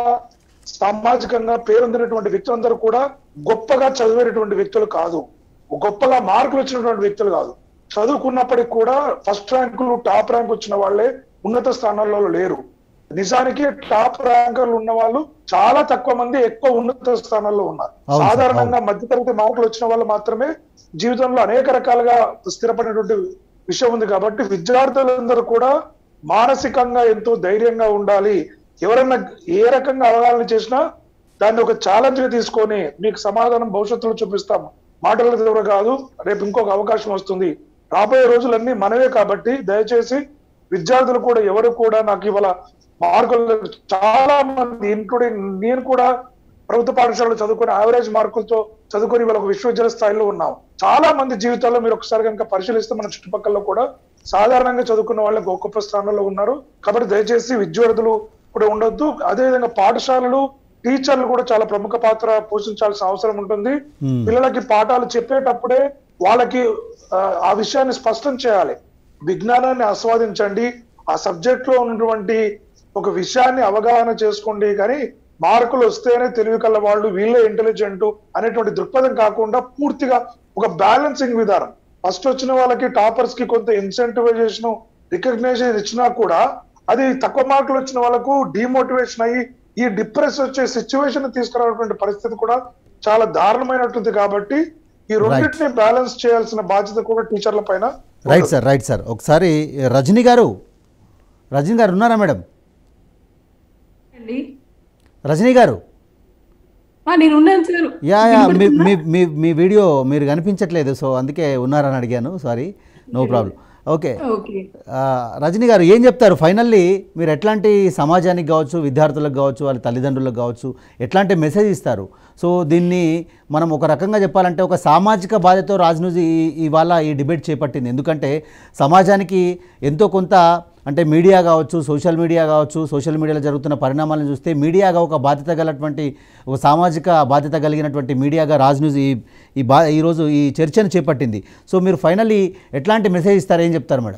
సామాజికంగా పేరొందినటువంటి వ్యక్తులందరూ కూడా గొప్పగా చదివేటటువంటి వ్యక్తులు కాదు గొప్పగా మార్కులు వచ్చినటువంటి వ్యక్తులు కాదు చదువుకున్నప్పటికి కూడా ఫస్ట్ ర్యాంకులు టాప్ ర్యాంక్ వచ్చిన వాళ్ళే ఉన్నత స్థానాల్లో లేరు నిజానికి టాప్ ర్యాంకర్లు ఉన్న వాళ్ళు చాలా తక్కువ మంది ఎక్కువ ఉన్నత స్థానాల్లో ఉన్నారు అవును సార్, సాధారణంగా మధ్యతరగతి మార్కులు వచ్చిన వాళ్ళు మాత్రమే జీవితంలో అనేక రకాలుగా స్థిరపడినటువంటి విషయం ఉంది కాబట్టి విద్యార్థులందరూ కూడా మానసికంగా ఎంతో ధైర్యంగా ఉండాలి ఎవరన్నా ఏ రకంగా అవగాహన చేసినా దాన్ని ఒక ఛాలెంజ్ గా తీసుకొని మీకు సమాధానం భవిష్యత్తులో చూపిస్తాం మాటల ద్వారా కాదు రేపు ఇంకొక అవకాశం వస్తుంది రాబోయే రోజులన్నీ మనవే కాబట్టి దయచేసి విద్యార్థులు కూడా ఎవరు కూడా నాకు ఇవాళ మార్కులు చాలా మంది ఇంక్లూడింగ్ నేను కూడా ప్రభుత్వ పాఠశాలలో చదువుకుని యావరేజ్ మార్కులతో చదువుకొని ఇవాళ ఒక విశ్వవిద్యాలయ స్థాయిలో ఉన్నాం చాలా మంది జీవితాల్లో మీరు ఒకసారి కనుక పరిశీలిస్తే మన చుట్టుపక్కల కూడా సాధారణంగా చదువుకున్న వాళ్ళే గొప్ప గొప్ప స్థానంలో ఉన్నారు కాబట్టి దయచేసి విద్యార్థులు కూడా ఉండొద్దు అదేవిధంగా పాఠశాలలు టీచర్లు కూడా చాలా ప్రముఖ పాత్ర పోషించాల్సిన అవసరం ఉంటుంది Hmm. పిల్లలకి పాఠాలు చెప్పేటప్పుడే వాళ్ళకి ఆ, ఆ విషయాన్ని స్పష్టం చేయాలి విజ్ఞానాన్ని ఆస్వాదించండి ఆ సబ్జెక్ట్ లో ఉన్నటువంటి ఒక విషయాన్ని అవగాహన చేసుకోండి కానీ మార్కులు వస్తేనే తెలివి కల వాళ్ళు వీళ్ళే ఇంటెలిజెంట్ అనేటువంటి దృక్పథం కాకుండా పూర్తిగా ఒక బ్యాలెన్సింగ్ విధానం ఫస్ట్ వచ్చిన వాళ్ళకి టాపర్స్ కి కొంత ఇన్సెంటివైజేషన్ రికగ్నైజేషన్ ఇచ్చినా కూడా అది తక్కువ మార్కులు వచ్చిన వాళ్ళకు డిమోటివేషన్ అయ్యి ఈ డిప్రెస్ వచ్చే సిచ్యువేషన్ తీసుకురావటువంటి పరిస్థితి కూడా చాలా దారుణమైనట్టుంది కాబట్టి ఈ రెండింటిని బ్యాలెన్స్ చేయాల్సిన బాధ్యత కూడా టీచర్ల పైన రైట్ సార్ రైట్ సార్ ఒకసారి రజనీ గారు రజనీ గారు ఉన్నారా మేడం అండి రజనీ గారు ఆ, నేను ఉన్నాను సార్ యా యా మీ మీ మీ మీ వీడియో మీరు కనిపించట్లేదు సో అందుకే ఉన్నారని అడిగాను sorry no problem okay okay ఆ, రజనీ గారు ఏం చెప్తారు ఫైనల్లీ మీరు ఎట్లాంటి సమాజానికి కావచ్చు విద్యార్థులకు కావచ్చు వాళ్ళ తల్లిదండ్రులకు కావచ్చు ఎట్లాంటి మెసేజ్ ఇస్తారు సో దీన్ని మనం ఒక రకంగా చెప్పాలంటే ఒక సామాజిక బాధ్యత రాజనూజీ ఈ- ఇవాళ ఈ డిబేట్ చేపట్టింది ఎందుకంటే సమాజానికి ఎంతో కొంత అంటే మీడియా కావచ్చు సోషల్ మీడియా కావచ్చు సోషల్ మీడియాలో జరుగుతున్న పరిణామాలను చూస్తే మీడియాగా ఒక బాధ్యత గలటువంటి ఒక సామాజిక బాధ్యత కలిగినటువంటి మీడియాగా రాజ్ న్యూస్ ఈ ఈ బా ఈరోజు ఈ చర్చను చేపట్టింది సో మీరు ఫైనల్లీ ఎట్లాంటి మెసేజ్ ఇస్తారు ఏం చెప్తారు మేడం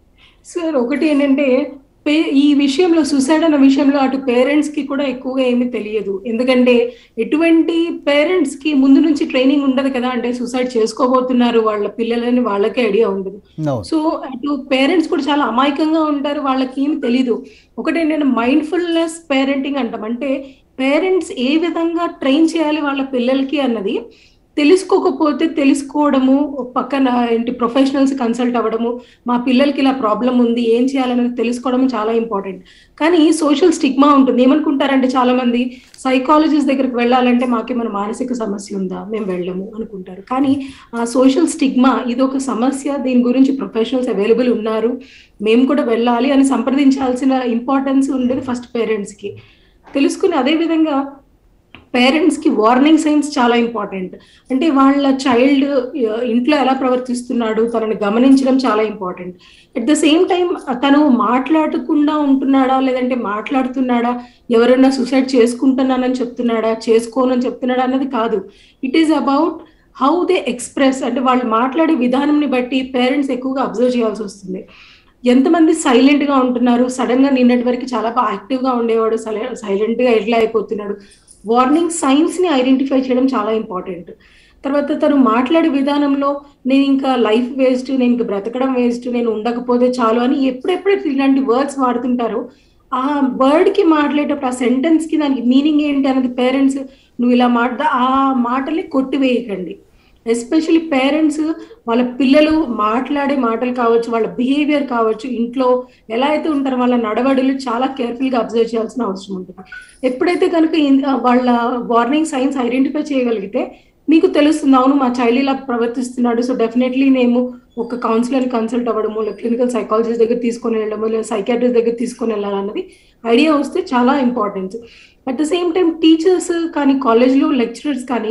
సార్ ఒకటి ఏంటంటే పే- ఈ విషయంలో సూసైడ్ అన్న విషయంలో అటు పేరెంట్స్ కి కూడా ఎక్కువగా ఏమీ తెలియదు ఎందుకంటే ఎటువంటి పేరెంట్స్ కి ముందు నుంచి ట్రైనింగ్ ఉండదు కదా అంటే సూసైడ్ చేసుకోబోతున్నారు వాళ్ళ పిల్లలని వాళ్ళకే ఐడియా ఉండదు నో సో అటు పేరెంట్స్ కూడా చాలా అమాయకంగా ఉంటారు వాళ్ళకి ఏమి తెలీదు ఒకటి నేను మైండ్ఫుల్నెస్ పేరెంటింగ్ అంటాం అంటే పేరెంట్స్ ఏ విధంగా ట్రైన్ చేయాలి వాళ్ళ పిల్లలకి అన్నది తెలుసుకోకపోతే తెలుసుకోవడము పక్కన ఏంటి ప్రొఫెషనల్స్ కన్సల్ట్ అవ్వడము మా పిల్లలకి ఇలా ప్రాబ్లం ఉంది ఏం చేయాలనేది తెలుసుకోవడం చాలా ఇంపార్టెంట్ కానీ సోషల్ స్టిగ్మా ఉంటుంది ఏమనుకుంటారంటే చాలా మంది సైకాలజిస్ట్ దగ్గరికి వెళ్ళాలంటే మాకేమైనా మానసిక సమస్య ఉందా మేము వెళ్ళము అనుకుంటారు కానీ ఆ సోషల్ స్టిగ్మా ఇది ఒక సమస్య దీని గురించి ప్రొఫెషనల్స్ అవైలబుల్ ఉన్నారు మేము కూడా వెళ్ళాలి అని సంప్రదించాల్సిన ఇంపార్టెన్స్ ఉండేది ఫస్ట్ పేరెంట్స్ కి తెలుసుకుని అదే విధంగా పేరెంట్స్ కి వార్నింగ్ సైన్స్ చాలా ఇంపార్టెంట్ అంటే వాళ్ళ చైల్డ్ ఇంట్లో ఎలా ప్రవర్తిస్తున్నాడు తనని గమనించడం చాలా important at the same time తను మాట్లాడకుండా ఉంటున్నాడా లేదంటే మాట్లాడుతున్నాడా ఎవరైనా సూసైడ్ చేసుకుంటున్నానని చెప్తున్నాడా చేసుకోనని చెప్తున్నాడా అన్నది కాదు it is about how they express అంటే వాళ్ళు మాట్లాడే విధానంని బట్టి పేరెంట్స్ ఎక్కువగా అబ్జర్వ్ చేయాల్సి వస్తుంది ఎంతమంది సైలెంట్ గా ఉంటున్నారు సడన్ గా నిన్నటి వరకు చాలా బాగా యాక్టివ్ గా ఉండేవాడు సైలెంట్ గా ఎట్లా అయిపోతున్నాడు వార్నింగ్ సైన్స్ ని ఐడెంటిఫై చేయడం చాలా ఇంపార్టెంట్ తర్వాత తను మాట్లాడే విధానంలో నేను ఇంకా లైఫ్ వేస్ట్ నేను ఇంకా బ్రతకడం వేస్ట్ నేను ఉండకపోతే చాలు అని ఎప్పుడెప్పుడైతే ఇలాంటి వర్డ్స్ వాడుతుంటారో ఆ వర్డ్ కి మాట్లాడేటప్పుడు ఆ సెంటెన్స్ కి దానికి మీనింగ్ ఏంటి అన్నది పేరెంట్స్ నువ్వు ఇలా మాట్లా ఆ మాటల్ని కొట్టివేయకండి ఎస్పెషల్లీ పేరెంట్స్ వాళ్ళ పిల్లలు మాట్లాడే మాటలు కావచ్చు వాళ్ళ బిహేవియర్ కావచ్చు ఇంట్లో ఎలా అయితే ఉంటారో వాళ్ళ నడవడులు చాలా కేర్ఫుల్ గా అబ్జర్వ్ చేయాల్సిన అవసరం ఉంటుంది ఎప్పుడైతే కనుక ఇన్- వాళ్ళ వార్నింగ్ సైన్స్ ఐడెంటిఫై చేయగలిగితే మీకు తెలుస్తుంది అవును మా చైల్డ్ ఇలా ప్రవర్తిస్తున్నాడు సో డెఫినెట్లీ నేను ఒక కౌన్సిలర్ కన్సల్ట్ అవ్వడము లేదా క్లినికల్ సైకాలజిస్ట్ దగ్గర తీసుకొని వెళ్ళడము లేదా సైకాట్రిస్ట్ దగ్గర తీసుకొని వెళ్ళాలన్నది ఐడియా వస్తే చాలా important at the same time teachers కానీ కాలేజ్లో లెక్చరర్స్ కానీ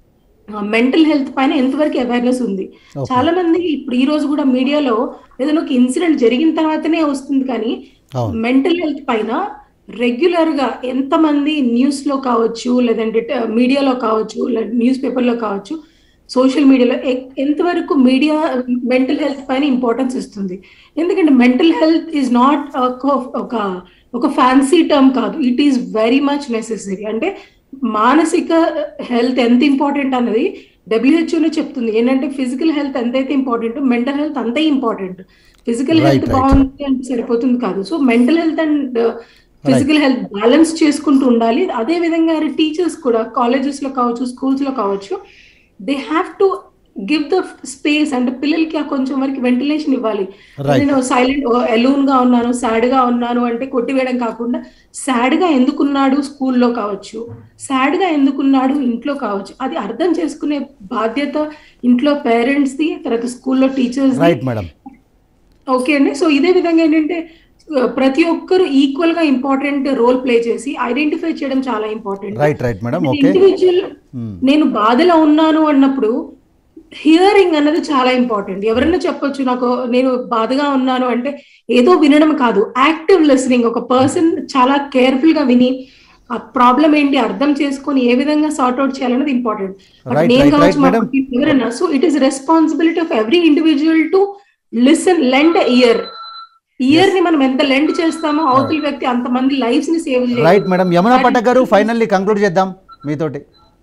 మెంటల్ హెల్త్ పైన ఎంతవరకు అవేర్నెస్ ఉంది Okay. చాలా మంది ఇప్పుడు ఈ రోజు కూడా మీడియాలో ఏదైనా ఒక ఇన్సిడెంట్ జరిగిన తర్వాతనే వస్తుంది కానీ అవును మెంటల్ హెల్త్ పైన రెగ్యులర్ గా ఎంతమంది న్యూస్ లో కావచ్చు లేదంటే ట- మీడియాలో కావచ్చు న్యూస్ పేపర్ లో కావచ్చు సోషల్ మీడియాలో ఎ- ఎంతవరకు మీడియా మెంటల్ హెల్త్ పైన ఇంపార్టెన్స్ ఇస్తుంది ఎందుకంటే మెంటల్ హెల్త్ ఈజ్ నాట్ ఒక ఒక ఫ్యాన్సీ టర్మ్ కాదు it is very much necessary అంటే మానసిక హెల్త్ ఎంత ఇంపార్టెంట్ అన్నది డబ్ల్యూహెచ్ఓనే చెప్తుంది ఏంటంటే ఫిజికల్ హెల్త్ ఎంతైతే ఇంపార్టెంట్ మెంటల్ హెల్త్ అంతే important physical Right, health right. బాగుంది అంటే సరిపోతుంది కాదు so mental health and physical health balance చేసుకుంటూ ఉండాలి అదే విధంగా టీచర్స్ కూడా కాలేజెస్ లో కావచ్చు స్కూల్స్ లో కావచ్చు they have to give the space అంటే పిల్లలకి ఆ కొంచెం వరకు వెంటిలేషన్ ఇవ్వాలి Right. నేను సైలెంట్ ఎలూన్ గా ఉన్నాను సాడ్ గా ఉన్నాను అంటే కొట్టివేయడం కాకుండా సాడ్ గా ఎందుకున్నాడు స్కూల్లో కావచ్చు సాడ్ గా ఎందుకున్నాడు ఇంట్లో కావచ్చు అది అర్థం చేసుకునే బాధ్యత ఇంట్లో పేరెంట్స్ ది తర్వాత స్కూల్లో టీచర్స్ రైట్ మేడం ఓకే అండి సో ఇదే విధంగా ఏంటంటే ఆ, ప్రతి ఒక్కరు ఈక్వల్ గా ఇంపార్టెంట్ రోల్ ప్లే చేసి ఐడెంటిఫై చేయడం చాలా important right right madam okay individual నేను బాధలో ఉన్నాను అన్నప్పుడు హియరింగ్ అన్నది చాలా ఇంపార్టెంట్ ఎవరైనా చెప్పొచ్చు నాకు నేను బాధగా ఉన్నాను అంటే ఏదో వినడం కాదు యాక్టివ్ లిసనింగ్ ఒక పర్సన్ చాలా కేర్ఫుల్ గా విని ఆ ప్రాబ్లం ఏంటి అర్థం చేసుకొని ఏ విధంగా సార్ట్ అవుట్ చేయాలన్నది ఇంపార్టెంట్ Right, నేను right, కావచ్చు right, మా madam. కుటుంబం ఎవరైనా so it is responsibility of every individual to listen lend ear ear ని మనం ఎంత లెండ్ చేస్తామో అవతల వ్యక్తి అంత మంది లైఫ్స్ ని save right madam Yamuna Pathak garu finally conclude చేద్దాం మీతోటి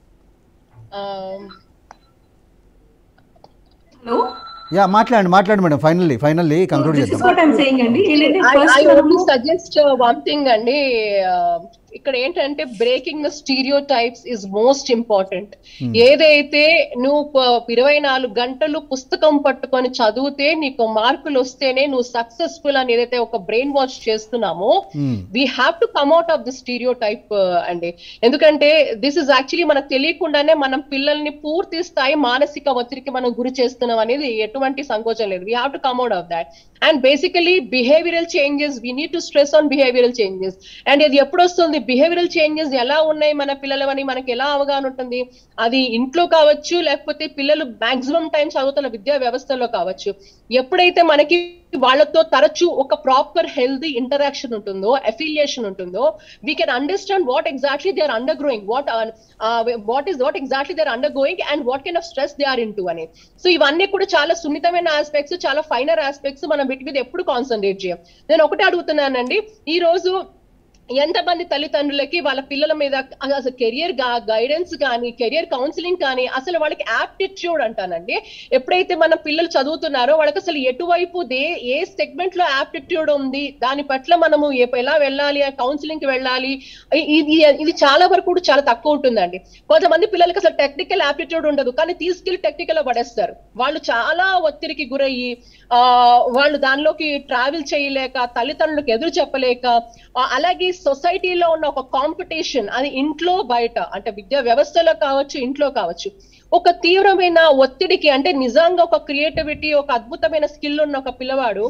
హలో యా మాట్లాడండి మాట్లాడండి madam finally finally conclude this is చేద్దాం వాట్ ఐమ్ సేయింగ్ అండి ఏంటంటే I first only suggest one thing అండి uh, ఇక్కడ ఏంటంటే breaking the stereotypes is most important ఏదైతే నువ్వు ప- ఇరవై నాలుగు గంటలు పుస్తకం పట్టుకొని చదివితే నీకు మార్కులు వస్తేనే నువ్వు సక్సెస్ఫుల్ అని ఏదైతే ఒక బ్రెయిన్ వాష్ చేస్తున్నామో we have to come out of the stereotype అండి ఎందుకంటే దిస్ ఇస్ యాక్చువల్లీ మనకు తెలియకుండానే మనం పిల్లల్ని పూర్తి స్థాయి మానసిక ఒత్తిడికి మనం గురి చేస్తున్నాం అనేది ఎటువంటి సంకోచం లేదు we have to come out of that and basically behavioural changes we need to stress on behavioural changes and ఇది ఎప్పుడు వస్తుంది బిహేవియరల్ చేంజెస్ ఎలా ఉన్నాయి మన పిల్లలవని మనకి ఎలా అవగాహన ఉంటుంది అది ఇంట్లో కావచ్చు లేకపోతే పిల్లలు మాక్సిమం టైం చదువుతున్న విద్యా వ్యవస్థలో కావచ్చు ఎప్పుడైతే మనకి వాళ్ళతో తరచూ ఒక ప్రాపర్ హెల్దీ ఇంటరాక్షన్ ఉంటుందో అఫిలియేషన్ ఉంటుందో we can understand what exactly they are under growing what what is what exactly they are undergoing and what kind of stress they are into అని సో ఇవన్నీ కూడా చాలా సున్నితమైన ఆస్పెక్ట్స్ చాలా ఫైనర్ ఆస్పెక్ట్స్ మనం వీటి మీద ఎప్పుడు కాన్సన్ట్రేట్ చేయం నేను ఒకటే అడుగుతున్నానండి ఈ రోజు ఎంతమంది తల్లిదండ్రులకి వాళ్ళ పిల్లల మీద అసలు కెరియర్ గైడెన్స్ కానీ కెరియర్ కౌన్సిలింగ్ కానీ అసలు వాళ్ళకి యాప్టిట్యూడ్ అంటానండి ఎప్పుడైతే మన పిల్లలు చదువుతున్నారో వాళ్ళకి అసలు ఎటువైపు దే ఏ సెగ్మెంట్ లో యాప్టిట్యూడ్ ఉంది దాని పట్ల మనము ఏ- ఎలా వెళ్ళాలి కౌన్సిలింగ్ కి వెళ్ళాలి ఇ- ఇది ఇది చాలా వరకు కూడా చాలా తక్కువ ఉంటుందండి కొంతమంది పిల్లలకి అసలు టెక్నికల్ యాప్టిట్యూడ్ ఉండదు కానీ తీసుకెళ్లి టెక్నికల్ లో పడేస్తారు వాళ్ళు చాలా ఒత్తిడికి గురయ్యి ఆ వాళ్ళు దానిలోకి ట్రావెల్ చేయలేక తల్లిదండ్రులకు ఎదురు చెప్పలేక ఆ, అలాగే సొసైటీలో ఉన్న ఒక కాంపిటీషన్ అది ఇంట్లో బయట అంటే విద్యా వ్యవస్థలో కావచ్చు ఇంట్లో కావచ్చు ఒక తీవ్రమైన ఒత్తిడికి అంటే నిజంగా ఒక క్రియేటివిటీ ఒక అద్భుతమైన స్కిల్ ఉన్న ఒక పిల్లవాడు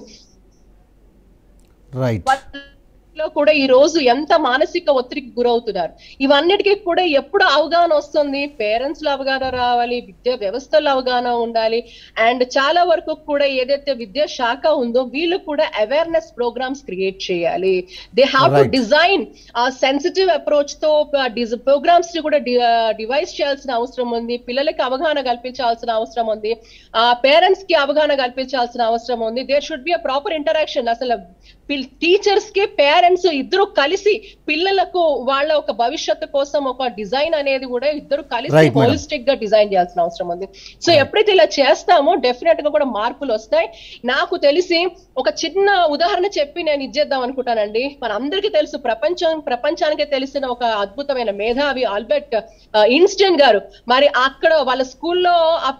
రైట్ లో కూడా ఈ రోజు ఎంత మానసిక ఒత్తిడికి గురవుతున్నారు ఇవన్నిటికీ కూడా ఎప్పుడు అవగాహన వస్తుంది పేరెంట్స్ లో అవగాహన రావాలి విద్యా వ్యవస్థలో అవగాహన ఉండాలి అండ్ చాలా వరకు కూడా ఏదైతే విద్యా శాఖ ఉందో వీళ్ళు కూడా అవేర్నెస్ ప్రోగ్రామ్స్ క్రియేట్ చేయాలి they have to Right. Design ఆ సెన్సిటివ్ అప్రోచ్ తో ప్రోగ్రామ్స్ ని కూడా డివైస్ చేయాల్సిన అవసరం ఉంది పిల్లలకి అవగాహన కల్పించాల్సిన అవసరం ఉంది ఆ పేరెంట్స్ కి అవగాహన కల్పించాల్సిన అవసరం ఉంది there should be a proper interaction అసలు టీచర్స్ కి పేరెంట్స్ ఇద్దరు కలిసి పిల్లలకు వాళ్ళ ఒక భవిష్యత్తు కోసం ఒక డిజైన్ అనేది కూడా ఇద్దరు కలిసి Right, madam. హోలిస్టిక్ గా డిజైన్ చేయాల్సిన అవసరం ఉంది సో ఎప్పుడైతే ఇలా చేస్తామో డెఫినెట్ గా కూడా మార్పులు వస్తాయి నాకు తెలిసి ఒక చిన్న ఉదాహరణ చెప్పి నేను ఇచ్చేద్దాం అనుకుంటానండి మన అందరికీ తెలుసు ప్రపంచం ప్రపంచానికే తెలిసిన ఒక అద్భుతమైన మేధావి ఆల్బర్ట్ ఇన్స్టెంట్ గారు మరి అక్కడ వాళ్ళ స్కూల్లో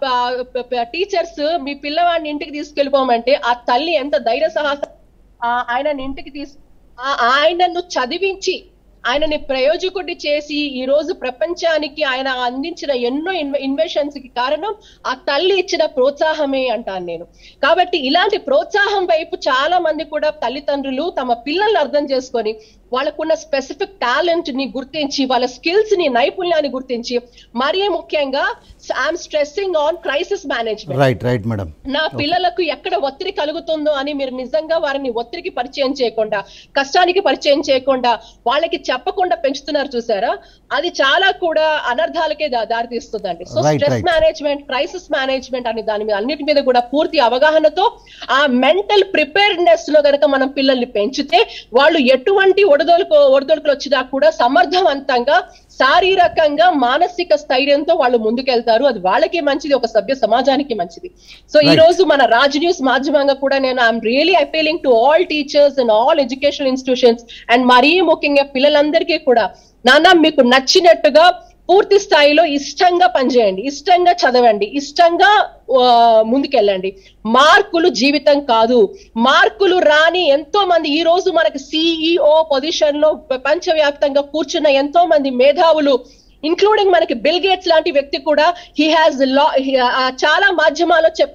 టీచర్స్ మీ పిల్లవాడిని ఇంటికి తీసుకెళ్ళిపోమంటే ఆ తల్లి ఎంత ధైర్య సాహసం ఆ ఆయనని ఇంటికి తీసు ఆ- ఆయనను చదివించి ఆయనని ప్రయోజకుడి చేసి ఈ రోజు ప్రపంచానికి ఆయన అందించిన ఎన్నో ఇన్వెషన్స్ కి కారణం ఆ తల్లి ఇచ్చిన ప్రోత్సాహమే అంటాను నేను కాబట్టి ఇలాంటి ప్రోత్సాహం వైపు చాలా మంది కూడా తల్లిదండ్రులు తమ పిల్లల్ని అర్థం చేసుకొని వాళ్ళకున్న స్పెసిఫిక్ టాలెంట్ ని గుర్తించి వాళ్ళ స్కిల్స్ ని నైపుణ్యాన్ని గుర్తించి మరీ ముఖ్యంగా I'm stressing on crisis management right right madam నా పిల్లలకు ఎక్కడ ఒత్తిడి కలుగుతుందో అని మీరు నిజంగా వారిని ఒత్తిడికి పరిచయం చేయకుండా కష్టానికి పరిచయం చేయకుండా వాళ్ళకి చెప్పకుండా పెంచుతున్నారు చూసారా అది చాలా కూడా అనర్థాలకే దా- దారితీస్తుందండి so Right, stress right. Management crisis management అనే దాని మీద అన్నిటి మీద కూడా పూర్తి అవగాహనతో ఆ మెంటల్ ప్రిపేర్నెస్ లో గనక మనం పిల్లల్ని పెంచితే వాళ్ళు ఎటువంటి ఒడదొలకు ఒడదొడుకులు వచ్చినా కూడా సమర్థవంతంగా శారీరకంగా మానసిక స్థైర్యంతో వాళ్ళు ముందుకెళ్తారు అది వాళ్ళకి మంచిది ఒక సభ్య సమాజానికి మంచిది సో ఈ Right. రోజు మన రాజ్ న్యూస్ మాధ్యమంగా కూడా నేను I'm really appealing to all teachers and all educational institutions and మరీ ముఖ్యంగా పిల్లలందరికీ కూడా నాన్న మీకు నచ్చినట్టుగా పూర్తి స్థాయిలో ఇష్టంగా పనిచేయండి ఇష్టంగా చదవండి ఇష్టంగా ఆ, ముందుకెళ్ళండి మార్కులు జీవితం కాదు మార్కులు రాని ఎంతో మంది ఈ రోజు మనకి సిఇఓ పొజిషన్ లో ప్రపంచవ్యాప్తంగా కూర్చున్న ఎంతో మంది మేధావులు ఇంక్లూడింగ్ మనకి బిల్ గేట్స్ లాంటి వ్యక్తి కూడా హీ హాజ్ లా చాలా మాధ్యమాల్లో చెప్పాడు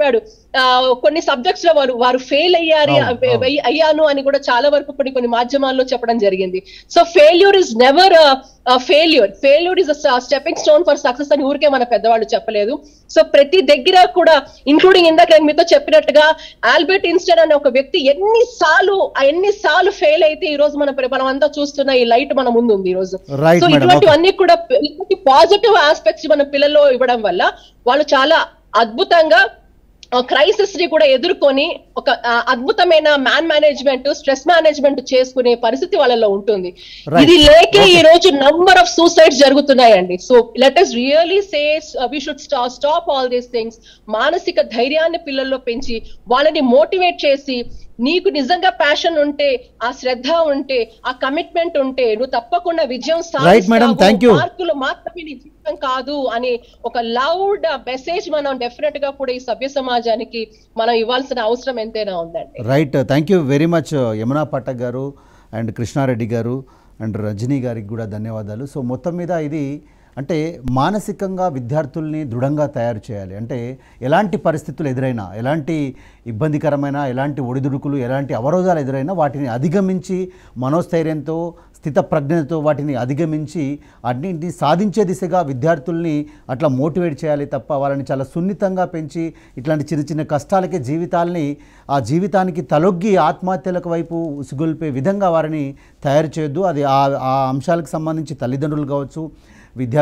ఆ, కొన్ని సబ్జెక్ట్స్ లో వారు వారు ఫెయిల్ అయ్యారు అవును, అవును. అయ్య- అయ్యాను అని కూడా చాలా వరకు కొన్ని కొన్ని మాధ్యమాల్లో చెప్పడం జరిగింది so failure is never failure failure is stepping stone for success అని ఊరికే మన పెద్దవాళ్ళు చెప్పలేదు సో ప్రతి దగ్గర కూడా ఇంక్లూడింగ్ ఇందాక నేను మీతో చెప్పినట్టుగా ఆల్బర్ట్ ఇన్స్టన్ అనే ఒక వ్యక్తి ఎన్నిసార్లు ఎన్నిసార్లు ఫెయిల్ అయితే ఈ రోజు మన మనం అంతా చూస్తున్న ఈ లైట్ మన ముందు ఉంది ఈ రోజు Right, సో madam. ఇటువంటివన్నీ కూడా ఇటువంటి పాజిటివ్ ఆస్పెక్ట్స్ మన పిల్లల్లో ఇవ్వడం వల్ల వాళ్ళు చాలా అద్భుతంగా క్రైసిస్ ని కూడా ఎదుర్కొని ఒక ఆ, అద్భుతమైన మ్యాన్ మేనేజ్మెంట్ స్ట్రెస్ మేనేజ్మెంట్ చేసుకునే పరిస్థితి వాళ్ళలో ఉంటుంది Right. ఇది లేకే Okay. ఈ రోజు నంబర్ ఆఫ్ సూసైడ్స్ జరుగుతున్నాయండి so let us really say we should stop all these things మానసిక ధైర్యాన్ని పిల్లల్లో పెంచి వాళ్ళని మోటివేట్ చేసి నీకు నిజంగా ప్యాషన్ ఉంటే ఆ శ్రద్ధ ఉంటే ఆ కమిట్మెంట్ ఉంటే నువ్వు తప్పకుండా విజయం Right, madam. సాధిస్తావు. Thank you. మార్కులు మాత్రమే నీ జీవితం కాదు అని ఒక లౌడ్ మెసేజ్ మనం డెఫినెట్ గా కూడా ఈ సభ్య సమాజానికి మనం ఇవ్వాల్సిన అవసరం ఎంతైనా ఉందండి right thank you very much Yamuna Pathak garu and Krishna Reddy గారు అండ్ రజనీ గారికి కూడా ధన్యవాదాలు సో మొత్తం మీద ఇది అంటే మానసికంగా విద్యార్థుల్ని దృఢంగా తయారు చేయాలి అంటే ఎలాంటి పరిస్థితులు ఎదురైనా ఎలాంటి ఇబ్బందికరమైన ఎలాంటి ఒడిదుడుకులు ఎలాంటి అవరోధాలు ఎదురైనా వాటిని అధిగమించి మనోస్థైర్యంతో స్థితప్రజ్ఞతో వాటిని అధిగమించి అన్నింటినీ సాధించే దిశగా విద్యార్థుల్ని అట్లా మోటివేట్ చేయాలి తప్ప వాళ్ళని చాలా సున్నితంగా పెంచి ఇట్లాంటి చిన్న చిన్న కష్టాలకే జీవితాల్ని ఆ జీవితానికి తలొగ్గి ఆత్మహత్యలకు వైపు ఉసిగొల్పే విధంగా వారిని తయారు చేయొద్దు అది ఆ ఆ అంశాలకు సంబంధించి తల్లిదండ్రులు కావచ్చు విద్యా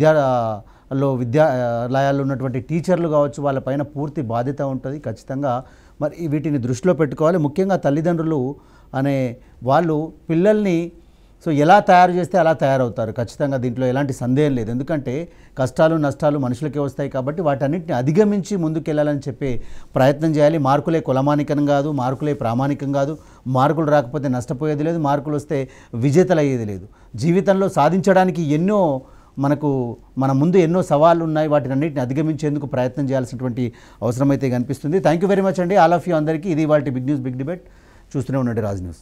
విద్యాలో విద్యాలయాల్లో ఉన్నటువంటి టీచర్లు కావచ్చు వాళ్ళపైన పూర్తి బాధ్యత ఉంటుంది ఖచ్చితంగా మరి వీటిని దృష్టిలో పెట్టుకోవాలి ముఖ్యంగా తల్లిదండ్రులు అనే వాళ్ళు పిల్లల్ని సో ఎలా తయారు చేస్తే అలా తయారవుతారు ఖచ్చితంగా దీంట్లో ఎలాంటి సందేహం లేదు ఎందుకంటే కష్టాలు నష్టాలు మనుషులకే వస్తాయి కాబట్టి వాటన్నిటిని అధిగమించి ముందుకెళ్ళాలని చెప్పే ప్రయత్నం చేయాలి మార్కులే కులమానికం కాదు మార్కులే ప్రామాణికం కాదు మార్కులు రాకపోతే నష్టపోయేది లేదు మార్కులు వస్తే విజేతలు అయ్యేది లేదు జీవితంలో సాధించడానికి ఎన్నో మనకు మన ముందు ఎన్నో సవాళ్ళు ఉన్నాయి వాటిని అన్నింటిని అధిగమించేందుకు ప్రయత్నం చేయాల్సినటువంటి అవసరం అయితే కనిపిస్తుంది థ్యాంక్ యూ వెరీ మచ్ అండి ఆల్ ఆఫ్ యూ అందరికీ ఇది వాళ్ళ బిగ్ న్యూస్ బిగ్ డిబేట్ చూస్తూనే ఉండండి రాజ్ న్యూస్